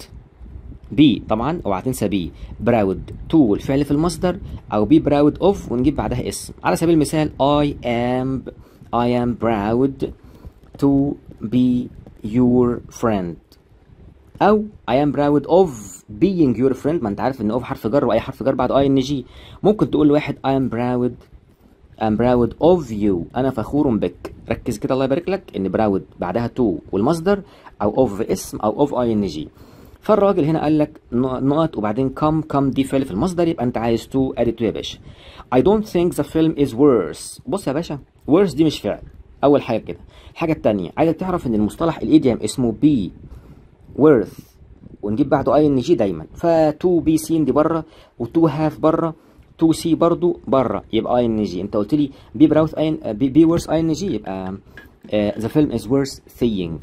بي طبعا اوعى تنسى بي براود تو الفعل في المصدر او بي براود اوف ونجيب بعدها اسم على سبيل المثال I am I am proud to be your friend او I am proud of being your friend ما انت عارف ان of حرف جر واي حرف جر بعد اي ان جي ممكن تقول لواحد I am proud I'm proud of you انا فخور بك ركز كده الله يبارك لك ان proud بعدها to والمصدر او of اسم او of اي ان جي فالراجل هنا قال لك نقط وبعدين come come دي فعل في المصدر يبقى انت عايز to ادي to يا باشا I don't think the film is worse بص يا باشا worse دي مش فعل اول حاجه كده الحاجه الثانيه عايزك تعرف ان المصطلح الايديوم اسمه be worth ونجيب بعده اي ان جي دايما ف2 بي سين دي بره و2 هاف بره 2 سي برضو بره يبقى اي ان جي انت قلت لي بي براوث اي بي, بي ورث اي ان جي يبقى ذا فيلم از ورث seeing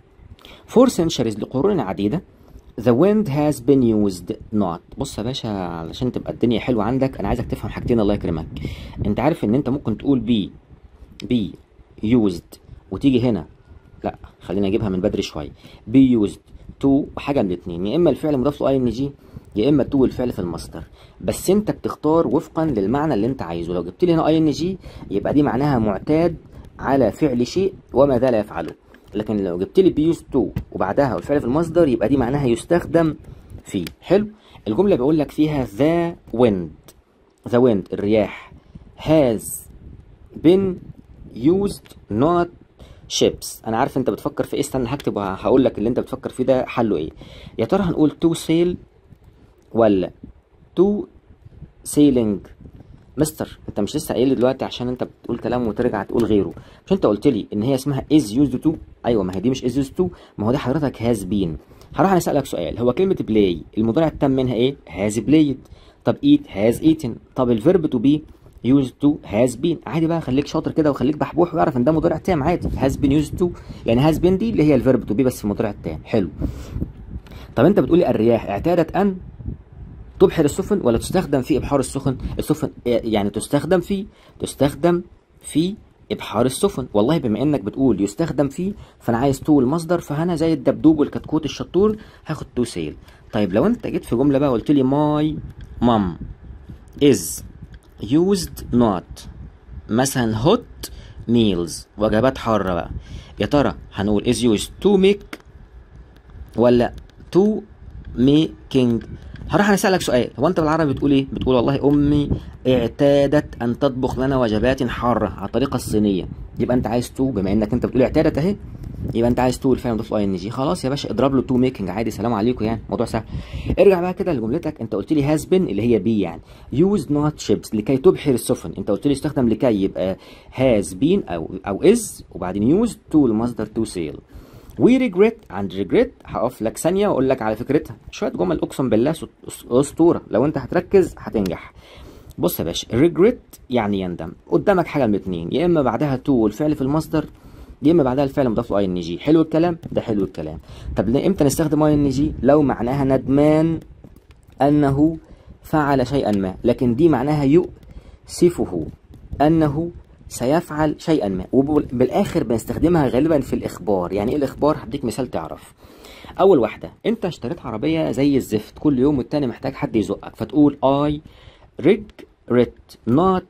فور centuries لقرون عديده The wind has been used not بص يا باشا علشان تبقى الدنيا حلوه عندك انا عايزك تفهم حاجتين الله يكرمك انت عارف ان انت ممكن تقول بي بي used وتيجي هنا لا خلينا اجيبها من بدري شويه بي used تو حاجه من الاثنين يا اما الفعل مضاف له اي ان جي يا اما تو الفعل في المصدر بس انت بتختار وفقا للمعنى اللي انت عايزه لو جبت لي هنا اي ان جي يبقى دي معناها معتاد على فعل شيء وما زال يفعله لكن لو جبت لي بيوز تو وبعدها الفعل في المصدر يبقى دي معناها يستخدم فيه حلو الجمله بيقول لك فيها ذا wind ذا wind الرياح has been used not ships انا عارف انت بتفكر في ايه استنى هكتب وهقول لك اللي انت بتفكر فيه ده حله ايه يا ترى هنقول تو سيل ولا تو سيلينج مستر انت مش لسه قايل لي دلوقتي عشان انت بتقول كلام وترجع تقول غيره مش انت قلت لي ان هي اسمها از يوزد تو ايوه ما هي دي مش از يوزد تو ما هو ده حضرتك هاز بين هروح انا اسالك سؤال هو كلمه بلاي المضارع التام منها ايه هاز بلايد طب ايت هاز ايتن طب الفيرب تو بي used to has been عادي بقى خليك شاطر كده وخليك بحبوح واعرف ان ده مضارع تام عادي has been used to يعني has been دي اللي هي الفيرب to be بس في المضارع التام حلو طب انت بتقولي الرياح اعتادت ان تبحر السفن ولا تستخدم في ابحار السفن السفن يعني تستخدم في تستخدم في ابحار السفن والله بما انك بتقول يستخدم فيه فانا عايز تو المصدر فهنا زي الدبدوب والكتكوت الشطور هاخد تو سيل طيب لو انت جيت في جمله بقى قلت لي ماي مام از used not مثلا hot meals وجبات حارة بقى يا ترى هنقول is used to make ولا to making هروح انا اسالك سؤال هو انت بالعربي بتقول ايه بتقول والله امي اعتادت ان تطبخ لنا وجبات حاره على الطريقه الصينيه يبقى انت عايز تو بما انك انت بتقول اعتادت اهي يبقى انت عايز تو الفعل مضاف اي ان جي خلاص يا باشا اضرب له تو ميكنج عادي سلام عليكم يعني موضوع سهل ارجع بقى كده لجملتك انت قلت لي هاز بين اللي هي بي يعني يوز نوت شيبس لكي تبحر السفن انت قلت لي استخدم لكي يبقى هاز بين او او از وبعدين يوز تو المصدر تو سيل وي ريجريت عند ريجريت هقف لك ثانيه واقول لك على فكرتها شويه جمل اقسم بالله اسطوره لو انت هتركز هتنجح بص يا باشا ريجريت يعني يندم قدامك حاجه من الاثنين يا اما بعدها تو والفعل في المصدر يا اما بعدها الفعل مضاف له اي ان جي حلو الكلام ده حلو الكلام طب امتى نستخدم اي ان جي لو معناها ندمان انه فعل شيئا ما لكن دي معناها يؤسفه انه سيفعل شيئا ما وبالاخر بنستخدمها غالبا في الاخبار يعني ايه الاخبار هديك مثال تعرف اول واحده انت اشتريت عربيه زي الزفت كل يوم والتاني محتاج حد يزقك فتقول I regret not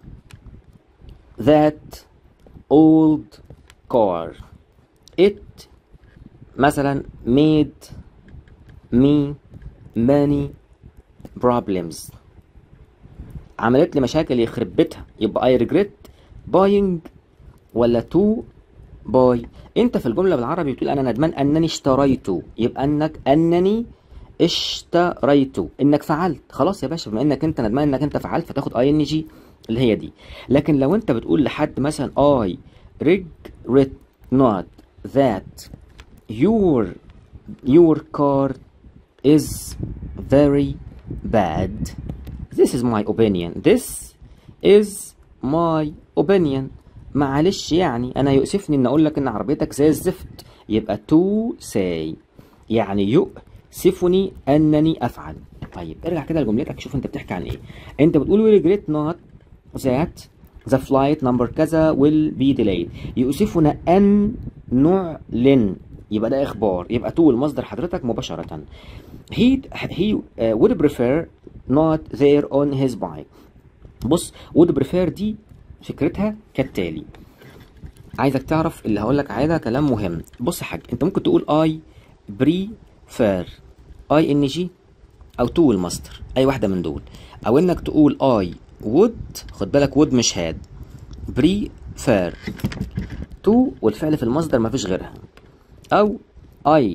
that old car it مثلا made me many problems عملت لي مشاكل يخرب بيتها يبقى I regret buying ولا to buy انت في الجمله بالعربي بتقول انا ندمان انني اشتريت يبقى انك انني اشتريت انك فعلت خلاص يا باشا بما انك انت ندمان انك انت فعلت فتاخد اي ان جي اللي هي دي لكن لو انت بتقول لحد مثلا I regret not that your your car is very bad this is my opinion this is my opinion معلش يعني انا يؤسفني ان اقول لك ان عربيتك زي الزفت يبقى to say يعني يؤسفني انني افعل طيب ارجع كده لجملتك شوف انت بتحكي عن ايه انت بتقول we regret not that the flight number كذا will be delayed يؤسفنا ان نعلن يبقى ده اخبار يبقى to المصدر حضرتك مباشره he he uh, would prefer not there on his bike بص would prefer دي فكرتها كالتالي عايزك تعرف اللي هقول لك عليه ده كلام مهم بص يا حاج انت ممكن تقول I prefer I ان جي او to المصدر اي واحده من دول او انك تقول I would خد بالك would مش had prefer to والفعل في المصدر مفيش غيرها او I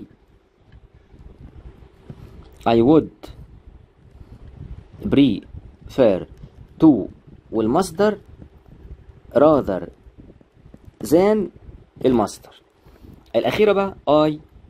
I would prefer to والمصدر rather than المصدر الأخيرة بقى I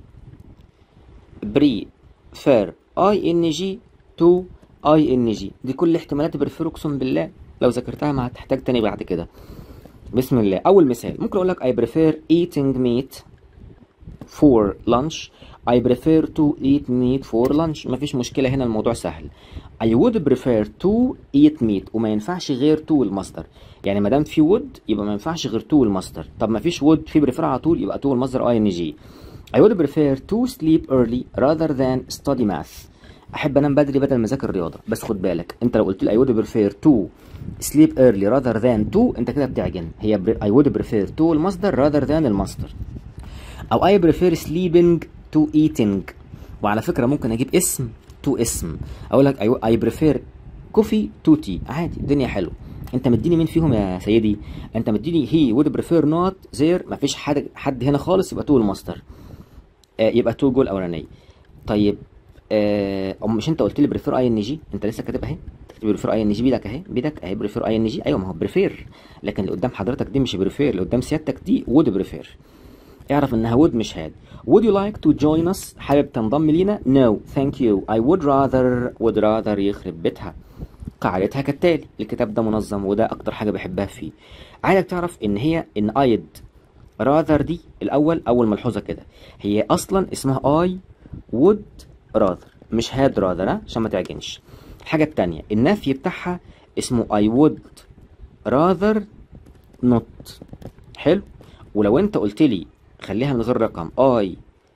prefer ing to ing دي كل احتمالات بريفير اقسم بالله لو ذاكرتها ما هتحتاج تاني بعد كده بسم الله أول مثال ممكن أقول لك I prefer eating meat for lunch I prefer to eat meat for lunch مفيش مشكلة هنا الموضوع سهل I would prefer to eat meat وما ينفعش غير to المصدر يعني ما دام في would يبقى ما ينفعش غير to المصدر طب ما فيش would في prefer على طول يبقى to المصدر ing I would prefer to sleep early rather than study math احب انام بدري بدل ما اذاكر رياضه بس خد بالك انت لو قلت لي I would prefer to sleep early rather than to انت كده بتعجن هي I would prefer to المصدر rather than المصدر او I prefer sleeping to eating وعلى فكرة ممكن اجيب اسم to اسم اقول لك I prefer coffee to tea عادي الدنيا حلوه انت مديني مين فيهم يا سيدي انت مديني he would prefer not there مفيش حد حد هنا خالص يبقى to المصدر آه يبقى to جول اولانيه طيب آه مش انت قلت لي بريفير اي ان جي انت لسه كاتب اهي تكتب بريفير اي ان جي بيدك اهي بيدك اهي بريفير اي ان جي ايوه ما هو بريفير لكن اللي قدام حضرتك دي مش بريفير اللي قدام سيادتك دي وود بريفير اعرف انها would مش had would you like to join us حابب تنضم لينا no thank you I would rather would rather يخرب بيتها قاعدتها كالتالي الكتاب ده منظم وده اكتر حاجه بحبها فيه عايزك تعرف ان هي ان I'd rather دي الاول اول ملحوظه كده هي اصلا اسمها I would rather مش had rather عشان ما تعجنش الحاجه التانية النفي بتاعها اسمه I would rather not حلو ولو انت قلت لي خليها من غير رقم I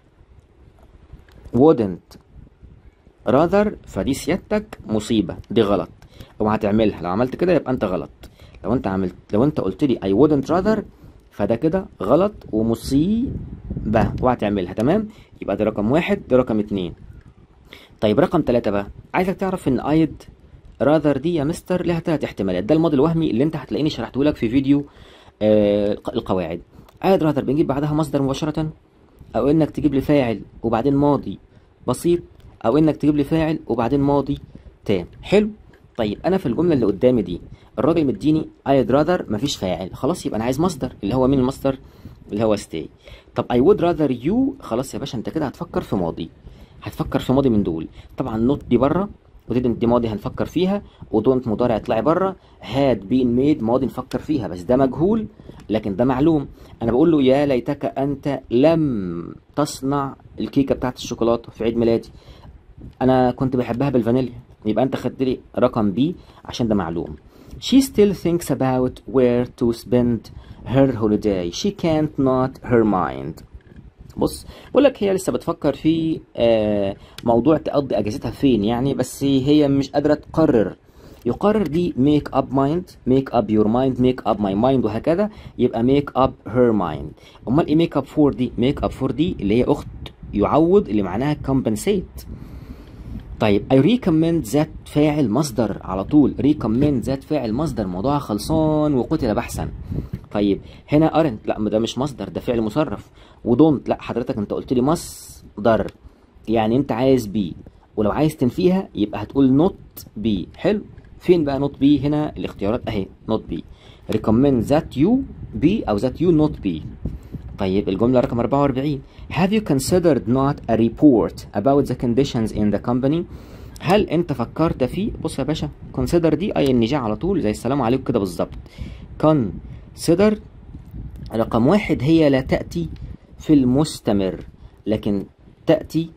wouldn't rather فدي سيادتك مصيبة دي غلط اوعى تعملها لو عملت كده يبقى انت غلط لو انت عملت لو انت قلت لي I wouldn't rather فده كده غلط ومصيبة اوعى تعملها تمام يبقى ده رقم واحد ده رقم اتنين طيب رقم تلاتة بقى عايزك تعرف ان ايد راذر دي يا مستر لها تلات احتمالات ده الماضي الوهمي اللي انت هتلاقيني شرحته لك في فيديو آه القواعد ايد راذر بنجيب بعدها مصدر مباشرة او انك تجيب لي فاعل وبعدين ماضي بسيط او انك تجيب لي فاعل وبعدين ماضي تام حلو طيب انا في الجمله اللي قدامي دي الراجل مديني I'd rather مفيش فاعل خلاص يبقى انا عايز مصدر اللي هو مين المصدر اللي هو stay طب I would rather you خلاص يا باشا انت كده هتفكر في ماضي هتفكر في ماضي من دول طبعا نوت دي بره ودي دي ماضي هنفكر فيها ودونت مضارع اطلعي بره هاد بين ميد ماضي نفكر فيها بس ده مجهول لكن ده معلوم انا بقول له يا ليتك انت لم تصنع الكيكه بتاعت الشوكولاته في عيد ميلادي انا كنت بحبها بالفانيليا يبقى انت خدت لي رقم بي عشان ده معلوم she still thinks about where to spend her holiday she can't not her mind بص بقول لك هي لسه بتفكر في آه موضوع تقضي اجازتها فين يعني بس هي مش قادره تقرر يقرر دي make up mind make up your mind make up my mind وهكذا يبقى make up her mind امال ايه make up for دي make up for دي اللي هي اخت يعوض اللي معناها compensate طيب I recommend that فاعل مصدر على طول recommend that فاعل مصدر موضوعها خلصان وقتل بحثا طيب هنا aren't لا ده مش مصدر ده فعل مصرف ودونت لا حضرتك انت قلت لي مصدر يعني انت عايز بي ولو عايز تنفيها يبقى هتقول not بي حلو فين بقى not be هنا الاختيارات اهي not be recommend that you be او that you not be طيب الجملة رقم 44 Have you considered not a report about the conditions in the company هل انت فكرت في بص يا باشا consider دي اي ان جي على طول زي السلام عليكم كده بالظبط consider رقم واحد هي لا تأتي في المستمر لكن تأتي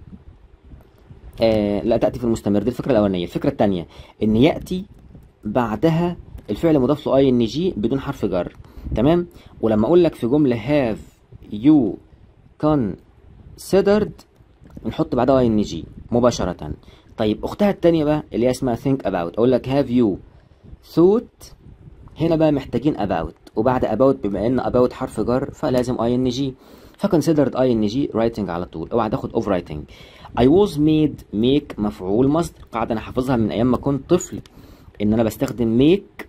آه لا تأتي في المستمر دي الفكرة الأولانية الفكرة الثانية إن يأتي بعدها الفعل مضاف له اي ان جي بدون حرف جر تمام ولما أقول لك في جملة have you considered نحط بعدها اي ان جي مباشرة طيب أختها التانية بقى اللي هي اسمها think about أقول لك have you thought هنا بقى محتاجين about وبعد about بما ان about حرف جر فلازم اي ان جي فconsidered اي ان جي writing على طول اوعى تاخد اوف writing I was made make مفعول مصدر قاعدة انا حافظها من ايام ما كنت طفل ان انا بستخدم make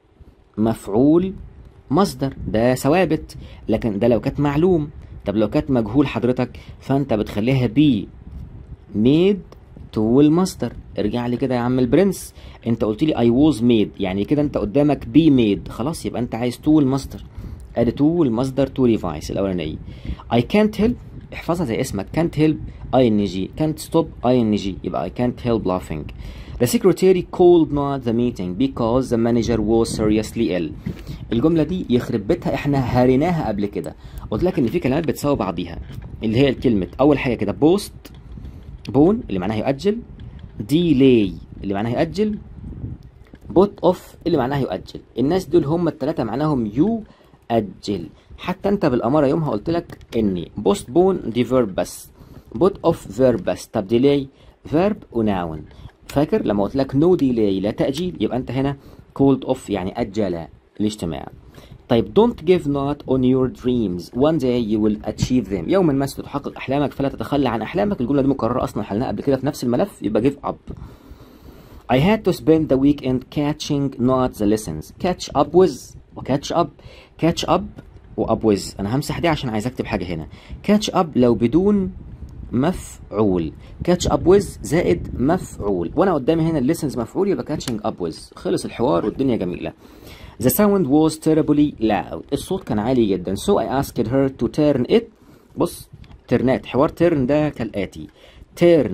مفعول مصدر ده ثوابت لكن ده لو كانت معلوم طب لو كانت مجهول حضرتك فانت بتخليها بي made تول مصدر ارجع لي كده يا عم البرنس انت قلت لي I was made يعني كده انت قدامك be made خلاص يبقى انت عايز تول مصدر ادي تول مصدر تو ريفايس الاولانيه I can't help احفظها زي اسمك can't help ing can't stop ing يبقى I can't help laughing The secretary called not the meeting because the manager was seriously ill. الجملة دي يخرب بيتها احنا هريناها قبل كده. قلت لك ان في كلمات بتساوي بعضيها اللي هي الكلمة أول حاجة كده بوست بون اللي معناها يؤجل ديلي اللي معناها يؤجل بوت اوف اللي معناها يؤجل الناس دول هم الثلاثة معناهم يؤجل حتى انت بالأمارة يومها قلت لك ان بوست بون دي فيرب بس بوت اوف فيرب بس طب ديلي فيرب وناون فاكر لما قلت لك نو ديلي لا تأجيل يبقى انت هنا كولد اوف يعني أجل الاجتماع طيب don't give not on your dreams one day you will achieve them يوما ما ستحقق أحلامك فلا تتخلى عن أحلامك الجملة دي مكررة أصلا حلناها قبل كده في نفس الملف يبقى give up I had to spend the weekend catching not the lessons catch up with و catch up catch up و up with أنا همسح دي عشان عايز أكتب حاجة هنا catch up لو بدون مفعول catch up with زائد مفعول وانا قدامي هنا الليسنز مفعول يبقى catching up with خلص الحوار والدنيا جميله The sound was terribly loud الصوت كان عالي جدا so I asked her to turn it بص ترنات حوار turn ده كالآتي turn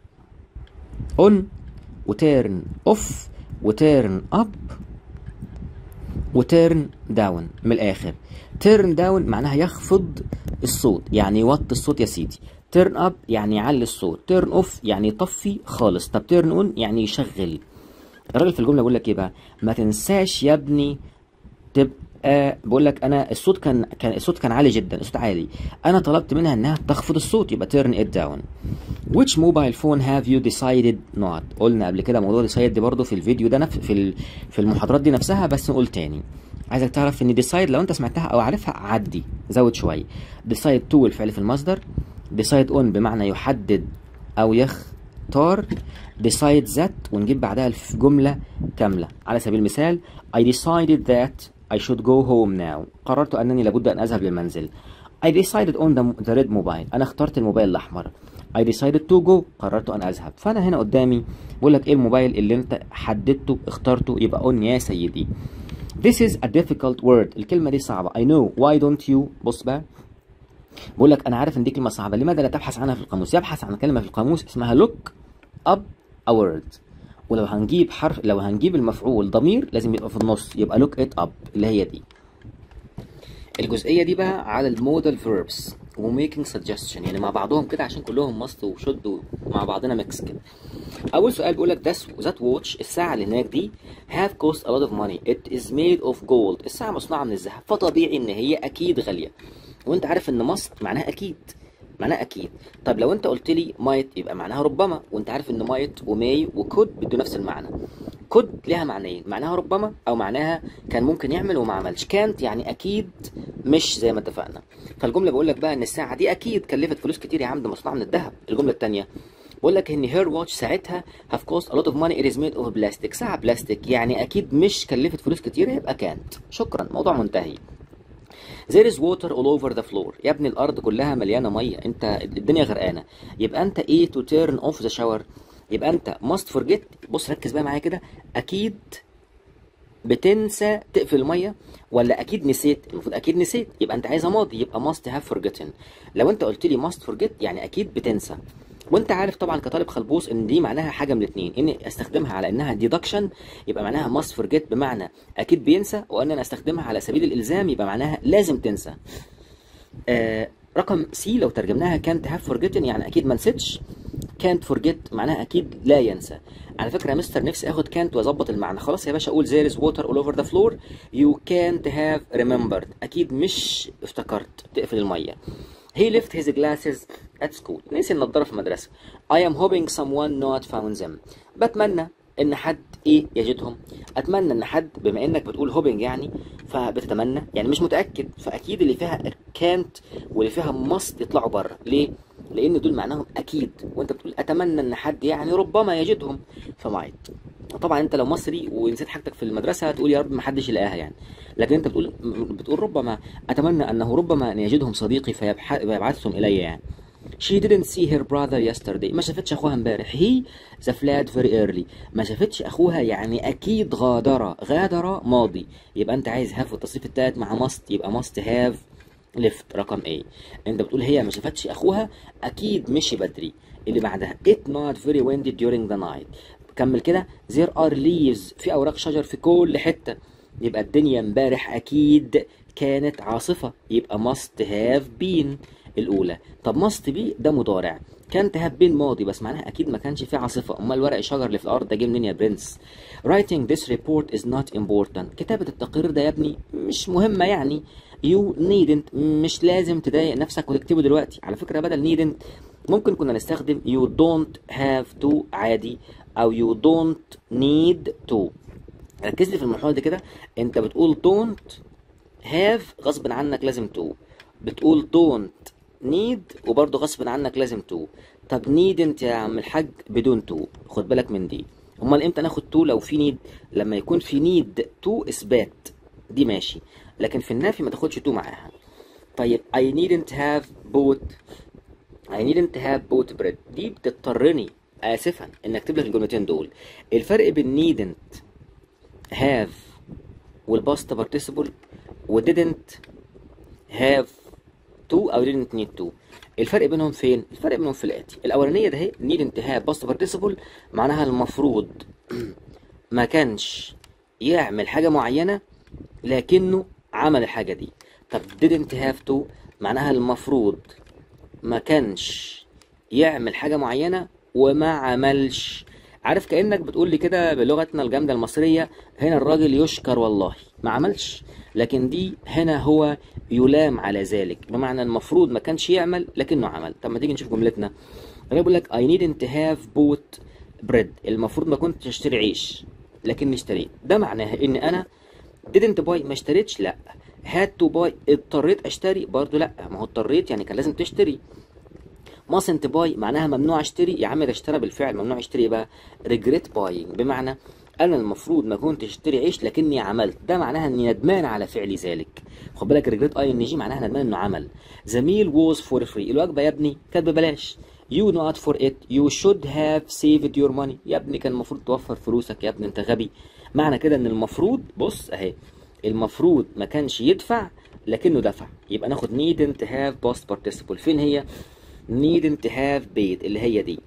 on و turn off و turn up و turn down من الآخر turn down معناها يخفض الصوت يعني يوطي الصوت يا سيدي turn up يعني يعلي الصوت turn off يعني يطفي خالص طب turn on يعني يشغل الراجل في الجمله بيقول لك ايه بقى ما تنساش يا ابني تبقى بقول لك انا الصوت كان كان الصوت كان عالي جدا الصوت عالي انا طلبت منها انها تخفض الصوت يبقى turn it down which mobile phone have you decided not قلنا قبل كده موضوع decide دي برضه في الفيديو ده نفس في ال... في المحاضرات دي نفسها بس نقول تاني عايزك تعرف ان decide لو انت سمعتها او عارفها عدي زود شويه decide to الفعل في المصدر decide on بمعنى يحدد او يختار decide that ونجيب بعدها الجملة كاملة على سبيل المثال I decided that I should go home now قررت أنني لابد أن أذهب للمنزل I decided on the, the red mobile أنا اخترت الموبايل الأحمر I decided to go قررت أن أذهب فأنا هنا قدامي بقول لك إيه الموبايل اللي أنت حددته اخترته يبقى on يا سيدي This is a difficult word الكلمة دي صعبة I know why don't you بص بقى بقول لك أنا عارف إن دي كلمة صعبة لماذا لا تبحث عنها في القاموس يبحث عن كلمة في القاموس اسمها look up a word ولو هنجيب حرف لو هنجيب المفعول ضمير لازم يبقى في النص يبقى look it up اللي هي دي الجزئية دي بقى على المودال verbs وميكينج suggestion يعني مع بعضهم كده عشان كلهم مصط وشد مع بعضنا ميكس كده أول سؤال بيقول لك ذات واتش الساعة اللي هناك دي have cost a lot of money it is made of gold الساعة مصنوعة من الذهب فطبيعي إن هي أكيد غالية وأنت عارف إن مصر معناها أكيد معناها اكيد طب لو انت قلت لي مايت يبقى معناها ربما وانت عارف ان مايت وماي وكود بيدوا نفس المعنى كود ليها معنيين معناها ربما او معناها كان ممكن يعمل وما عملش كانت يعني اكيد مش زي ما اتفقنا فالجمله بقول لك بقى ان الساعه دي اكيد كلفت فلوس كتير يا عم ده مصنوعه من الذهب الجمله الثانيه بقول لك ان هير واتش ساعتها هاف كوست ا لوت اوف ماني ات از ميد اوف بلاستيك ساعه بلاستيك يعني اكيد مش كلفت فلوس كتير يبقى كانت شكرا موضوع منتهي There is water all over the floor يا ابني الارض كلها مليانه ميه انت الدنيا غرقانه يبقى انت ايه to turn off the shower يبقى انت must forget بص ركز بقى معايا كده اكيد بتنسى تقفل الميه ولا اكيد نسيت المفروض اكيد نسيت يبقى انت عايزها ماضي يبقى must have forgotten لو انت قلت لي must forget يعني اكيد بتنسى وانت عارف طبعا كطالب خلبوص ان دي معناها حاجه من الاثنين اني استخدمها على انها ديدكشن يبقى معناها must forget بمعنى اكيد بينسى وان انا استخدمها على سبيل الالزام يبقى معناها لازم تنسى آه رقم سي لو ترجمناها can't have forgotten يعني اكيد ما نسيتش can't forget معناها اكيد لا ينسى على فكره يا مستر نفسي اخد can't واظبط المعنى خلاص يا باشا اقول there is water all over the floor you can't have remembered اكيد مش افتكرت تقفل الميه He left his glasses at school. نسي النضارة في المدرسة. I am hoping someone not found them. بتمنى إن حد إيه يجدهم. أتمنى إن حد بما إنك بتقول hoping يعني فبتتمنى يعني مش متأكد فأكيد اللي فيها can't واللي فيها must يطلعوا بره. ليه؟ لأن دول معناهم أكيد وأنت بتقول أتمنى إن حد يعني ربما يجدهم فمايت. طبعا انت لو مصري ونسيت حاجتك في المدرسه هتقول يا رب ما حدش يلاقيها يعني لكن انت بتقول بتقول ربما اتمنى انه ربما ان يجدهم صديقي فيبح- فيبعثهم الي يعني She didn't see her brother yesterday ما شافتش اخوها امبارح he the fled very early ما شافتش اخوها يعني اكيد غادر غادر ماضي يبقى انت عايز have والتصريف التالت مع must يبقى must have left رقم A انت بتقول هي ما شافتش اخوها اكيد مشي بدري اللي بعدها it not very windy during the night كمل كده there are leaves في اوراق شجر في كل حته يبقى الدنيا امبارح اكيد كانت عاصفه يبقى must have been الاولى طب must be ده مضارع كانت have been ماضي بس معناها اكيد ما كانش في عاصفه امال ورق الشجر اللي في الارض ده جه منين يا برنس writing this report is not important كتابه التقرير ده يا ابني مش مهمه يعني you needn't مش لازم تضايق نفسك وتكتبه دلوقتي على فكره بدل needn't ممكن كنا نستخدم you don't have to عادي او you don't need to ركز لي في المحور ده كده انت بتقول don't have غصب عنك لازم to بتقول don't need وبرضه غصب عنك لازم to طب needn't يا عم الحاج بدون to خد بالك من دي امال امتى ناخد to لو في need لما يكون في need to اثبات دي ماشي لكن في النفي ما تاخدش to معاها طيب I needn't have bought I needn't have bought bread دي بتضطرني آسفا إن أكتب لك الجملتين دول الفرق بين needn't have والباست participle و didn't have to أو didn't need to الفرق بينهم فين؟ الفرق بينهم في الآتي الأولانية ده هي needn't have past participle معناها المفروض ما كانش يعمل حاجة معينة لكنه عمل الحاجة دي طب didn't have to معناها المفروض ما كانش يعمل حاجة معينة وما عملش عارف كأنك بتقول لي كده بلغتنا الجامدة المصرية هنا الراجل يشكر والله ما عملش لكن دي هنا هو يلام على ذلك بمعنى المفروض ما كانش يعمل لكنه عمل طب ما تيجي نشوف جملتنا انا بقول لك I needn't have bought bread المفروض ما كنتش اشتري عيش لكني اشتريت ده معناها ان انا didn't buy ما اشتريتش لا had to buy اضطريت اشتري برضو لا ما هو اضطريت يعني كان لازم تشتري mustn't buy معناها ممنوع اشتري يا عم ده اشترى بالفعل ممنوع اشتري بقى regret buying بمعنى انا المفروض ما كنتش اشتري عيش لكني عملت ده معناها اني ندمان على فعل ذلك خد بالك regret اي ان جي معناها ندمان انه عمل the meal was for free الوجبه يا ابني كانت ببلاش you not for it you should have saved your money يا ابني كان المفروض توفر فلوسك يا ابني انت غبي معنى كده ان المفروض بص اهي المفروض ما كانش يدفع لكنه دفع يبقى ناخد needn't have past participle فين هي needn't have paid اللي هي دي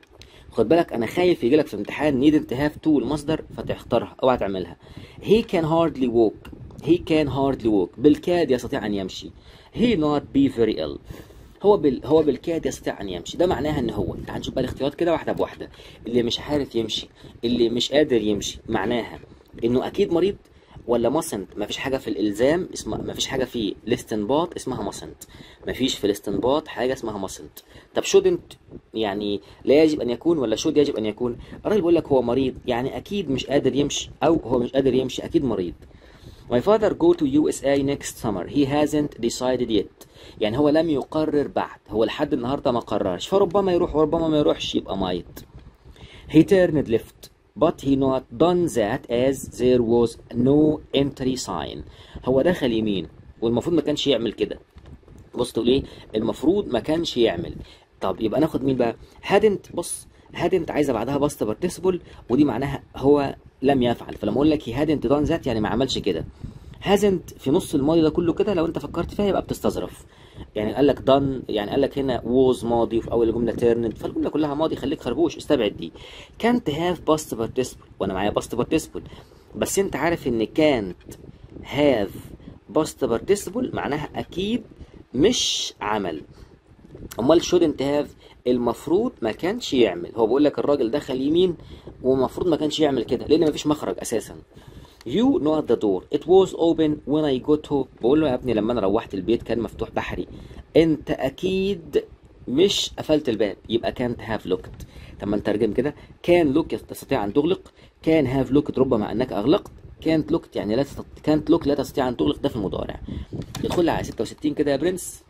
خد بالك انا خايف يجي لك في امتحان needn't have to المصدر فتختارها اوعى تعملها he can hardly walk he can hardly walk بالكاد يستطيع ان يمشي he not be very ill هو بال... هو بالكاد يستطيع ان يمشي ده معناها ان هو تعال نشوف بقى الاختيارات كده واحده بواحده اللي مش عارف يمشي اللي مش قادر يمشي معناها انه اكيد مريض ولا ماسنت مفيش حاجه في الالزام اسمها مفيش حاجه في الاستنباط اسمها ماسنت مفيش في الاستنباط حاجه اسمها ماسنت طب شودنت يعني لا يجب ان يكون ولا شود يجب ان يكون الراجل بيقول لك هو مريض يعني اكيد مش قادر يمشي او هو مش قادر يمشي اكيد مريض My father go to USA next summer. He hasn't decided yet. يعني هو لم يقرر بعد. هو لحد النهارده ما قررش. فربما يروح وربما ما يروحش يبقى might. He turned left. But he not done that as there was no entry sign. هو دخل يمين والمفروض ما كانش يعمل كده. بص تقول ايه؟ المفروض ما كانش يعمل. طب يبقى ناخد مين بقى؟ hadn't بص hadn't عايزه بعدها باست participle ودي معناها هو لم يفعل فلما اقول لك he hadn't done that يعني ما عملش كده hasn't في نص الماضي ده كله كده لو انت فكرت فيها يبقى بتستظرف يعني قال لك done يعني قال لك هنا was ماضي وفي اول الجمله turned فالجمله كلها ماضي خليك خربوش استبعد دي can't have past participle وانا معايا past participle بس انت عارف ان can't have past participle معناها اكيد مش عمل امال shouldn't have المفروض ما كانش يعمل هو بيقول لك الراجل دخل يمين ومفروض ما كانش يعمل كده لان مفيش مخرج اساسا You know the door. It was open when I got home. بقول له يا ابني لما انا روحت البيت كان مفتوح بحري. انت اكيد مش قفلت الباب يبقى can't have looked. طب ما نترجم كده كان لوك تستطيع ان تغلق كان هاف لوكت ربما انك اغلقت كانت لوكت يعني لا تستطيع كانت لوك لا تستطيع ان تغلق ده في المضارع ادخل لي على 66 كده يا برنس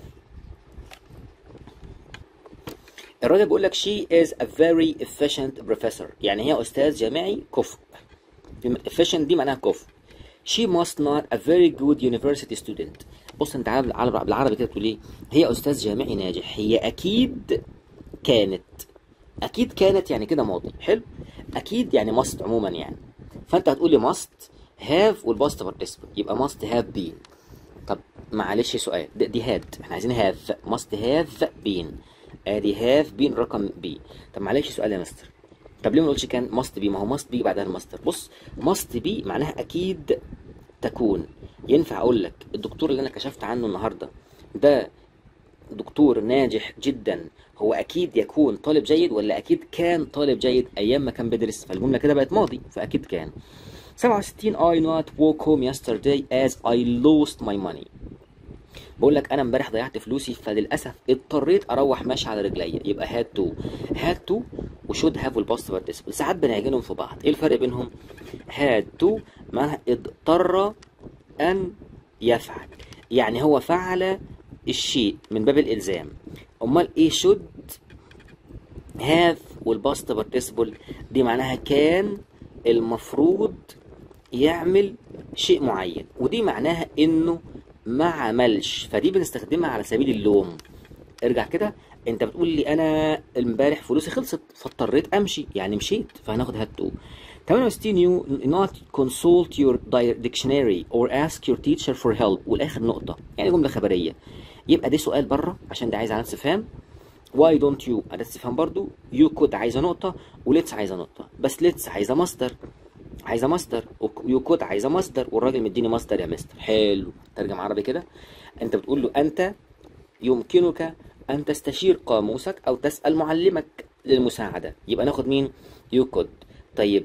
الراجل بيقول لك she is a very efficient professor يعني هي استاذ جامعي كفء efficient دي معناها كفء she must not a very good university student بص انت عارف بالعربي بالعربي كده بتقول ايه هي استاذ جامعي ناجح هي اكيد كانت اكيد كانت يعني كده ماضي حلو اكيد يعني must عموما يعني فانت هتقول لي must have والباست participle يبقى must have been طب معلش سؤال دي, دي هاد احنا عايزين have must have been ادي have been رقم بي طب معلش سؤال يا مستر طب ليه ما نقولش كان must be ما هو must be بعدها الماستر بص must be معناها اكيد تكون ينفع اقول لك الدكتور اللي انا كشفت عنه النهارده ده دكتور ناجح جدا هو اكيد يكون طالب جيد ولا اكيد كان طالب جيد ايام ما كان بيدرس فالجمله كده بقت ماضي فاكيد كان 67 I not walk home yesterday as I lost my money بقول لك انا امبارح ضيعت فلوسي فللاسف اضطريت اروح ماشي على رجليا يبقى had to had to وشود هاف والباست participle ساعات بنعجنهم في بعض ايه الفرق بينهم had to معناها اضطر ان يفعل يعني هو فعل الشيء من باب الالزام امال ايه should have والباست participle دي معناها كان المفروض يعمل شيء معين ودي معناها انه ما عملش فدي بنستخدمها على سبيل اللوم ارجع كده انت بتقول لي انا امبارح فلوسي خلصت فاضطريت امشي يعني مشيت فهناخد هات تو 68 you not consult your dictionary or ask your teacher for help والاخر نقطة يعني جملة خبرية يبقى دي سؤال بره عشان ده عايز علامة استفهام why don't you أداة استفهام برضو you could عايزة نقطة وليتس عايزة نقطة بس ليتس عايزة مصدر عايزه ماستر ويو كود عايزه ماستر والراجل مديني ماستر يا مستر حلو ترجم عربي كده انت بتقول له انت يمكنك ان تستشير قاموسك او تسال معلمك للمساعده يبقى ناخد مين يو كود طيب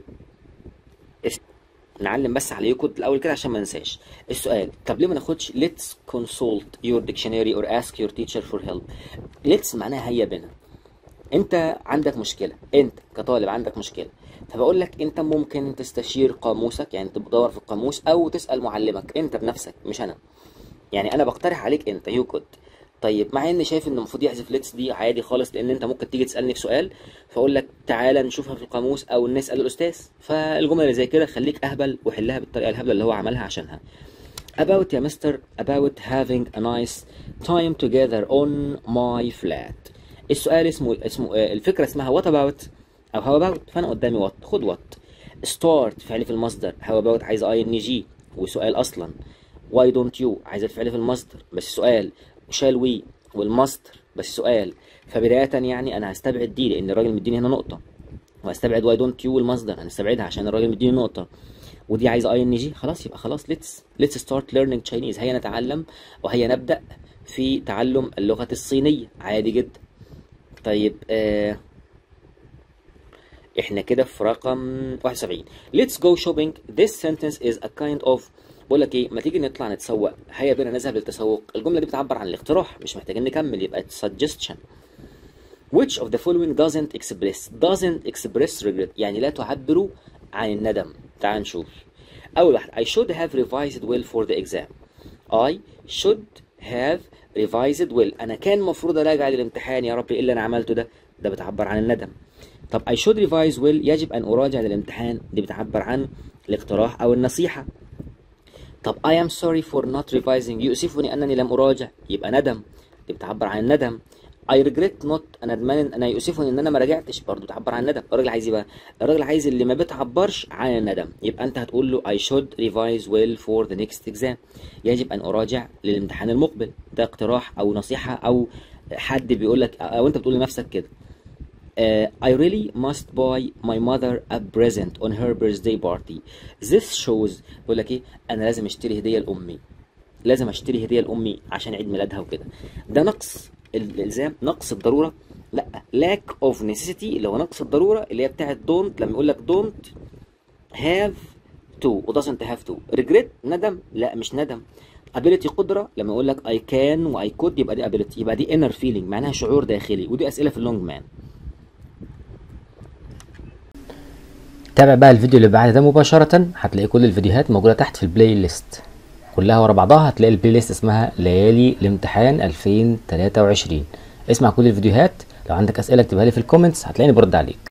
نعلم بس على يو كود الاول كده عشان ما ننساش السؤال طب ليه ما ناخدش let's consult your dictionary or ask your teacher for help let's معناها هيا بنا انت عندك مشكله انت كطالب عندك مشكله فبقول لك انت ممكن تستشير قاموسك يعني تدور في القاموس او تسال معلمك انت بنفسك مش انا يعني انا بقترح عليك انت يو كود طيب مع اني شايف ان المفروض يحذف ليتس دي عادي خالص لان انت ممكن تيجي تسالني في سؤال فاقول لك تعالى نشوفها في القاموس او نسال الاستاذ فالجمله اللي زي كده خليك اهبل وحلها بالطريقه الهبله اللي هو عملها عشانها about يا مستر about having a nice time together on my flat السؤال اسمه اسمه الفكره اسمها what about او how about فانا قدامي وات خد وات start فعل في المصدر how about عايز اي ان جي وسؤال اصلا why don't you عايز الفعل في المصدر بس سؤال shall we والمصدر بس سؤال فبداية يعني انا هستبعد دي لان الراجل مديني هنا نقطة وهستبعد why don't you والمصدر هنستبعدها عشان الراجل مديني نقطة ودي عايزة اي ان جي خلاص يبقى خلاص let's let's start learning Chinese هيا نتعلم وهيا نبدأ في تعلم اللغة الصينية عادي جدا طيب آه احنا كده في رقم 71 let's go shopping this sentence is a kind of بقول لك ايه ما تيجي نطلع نتسوق هيا بينا نذهب للتسوق الجمله دي بتعبر عن الاقتراح مش محتاجين نكمل يبقى suggestion which of the following doesn't express doesn't express regret يعني لا تعبر عن الندم تعال نشوف اول واحد I should have revised well for the exam I should have revised well انا كان المفروض اراجع للامتحان يا ربي ايه اللي انا عملته ده ده بتعبر عن الندم طب I should revise well يجب أن أراجع للامتحان دي بتعبر عن الاقتراح أو النصيحة طب I am sorry for not revising يؤسفني أنني لم أراجع يبقى ندم دي بتعبر عن الندم I regret not انا ندمان انا يؤسفني ان انا ما راجعتش برضه تعبر عن الندم الراجل عايز ايه بقى الراجل عايز اللي ما بتعبرش عن الندم يبقى انت هتقول له I should revise well for the next exam يجب ان اراجع للامتحان المقبل ده اقتراح او نصيحة او حد بيقول لك او انت بتقول لنفسك كده Uh, I really must buy my mother a present on her birthday party. This shows بقول لك ايه انا لازم اشتري هدية لامي لازم اشتري هدية لامي عشان عيد ميلادها وكده ده نقص الالزام نقص الضرورة لا lack of necessity اللي هو نقص الضرورة اللي هي بتاعت don't لما يقول لك don't have to و doesn't have to regret ندم لا مش ندم ability قدرة لما يقول لك I can و I could يبقى دي ability يبقى دي inner feeling معناها شعور داخلي ودي أسئلة في اللونج مان تابع بقى الفيديو اللي بعد ده مباشرة هتلاقي كل الفيديوهات موجودة تحت في البلاي ليست كلها ورا بعضها هتلاقي البلاي ليست اسمها ليالي الامتحان 2023 اسمع كل الفيديوهات لو عندك أسئلة اكتبها لي في الكومنتس هتلاقيني برد عليك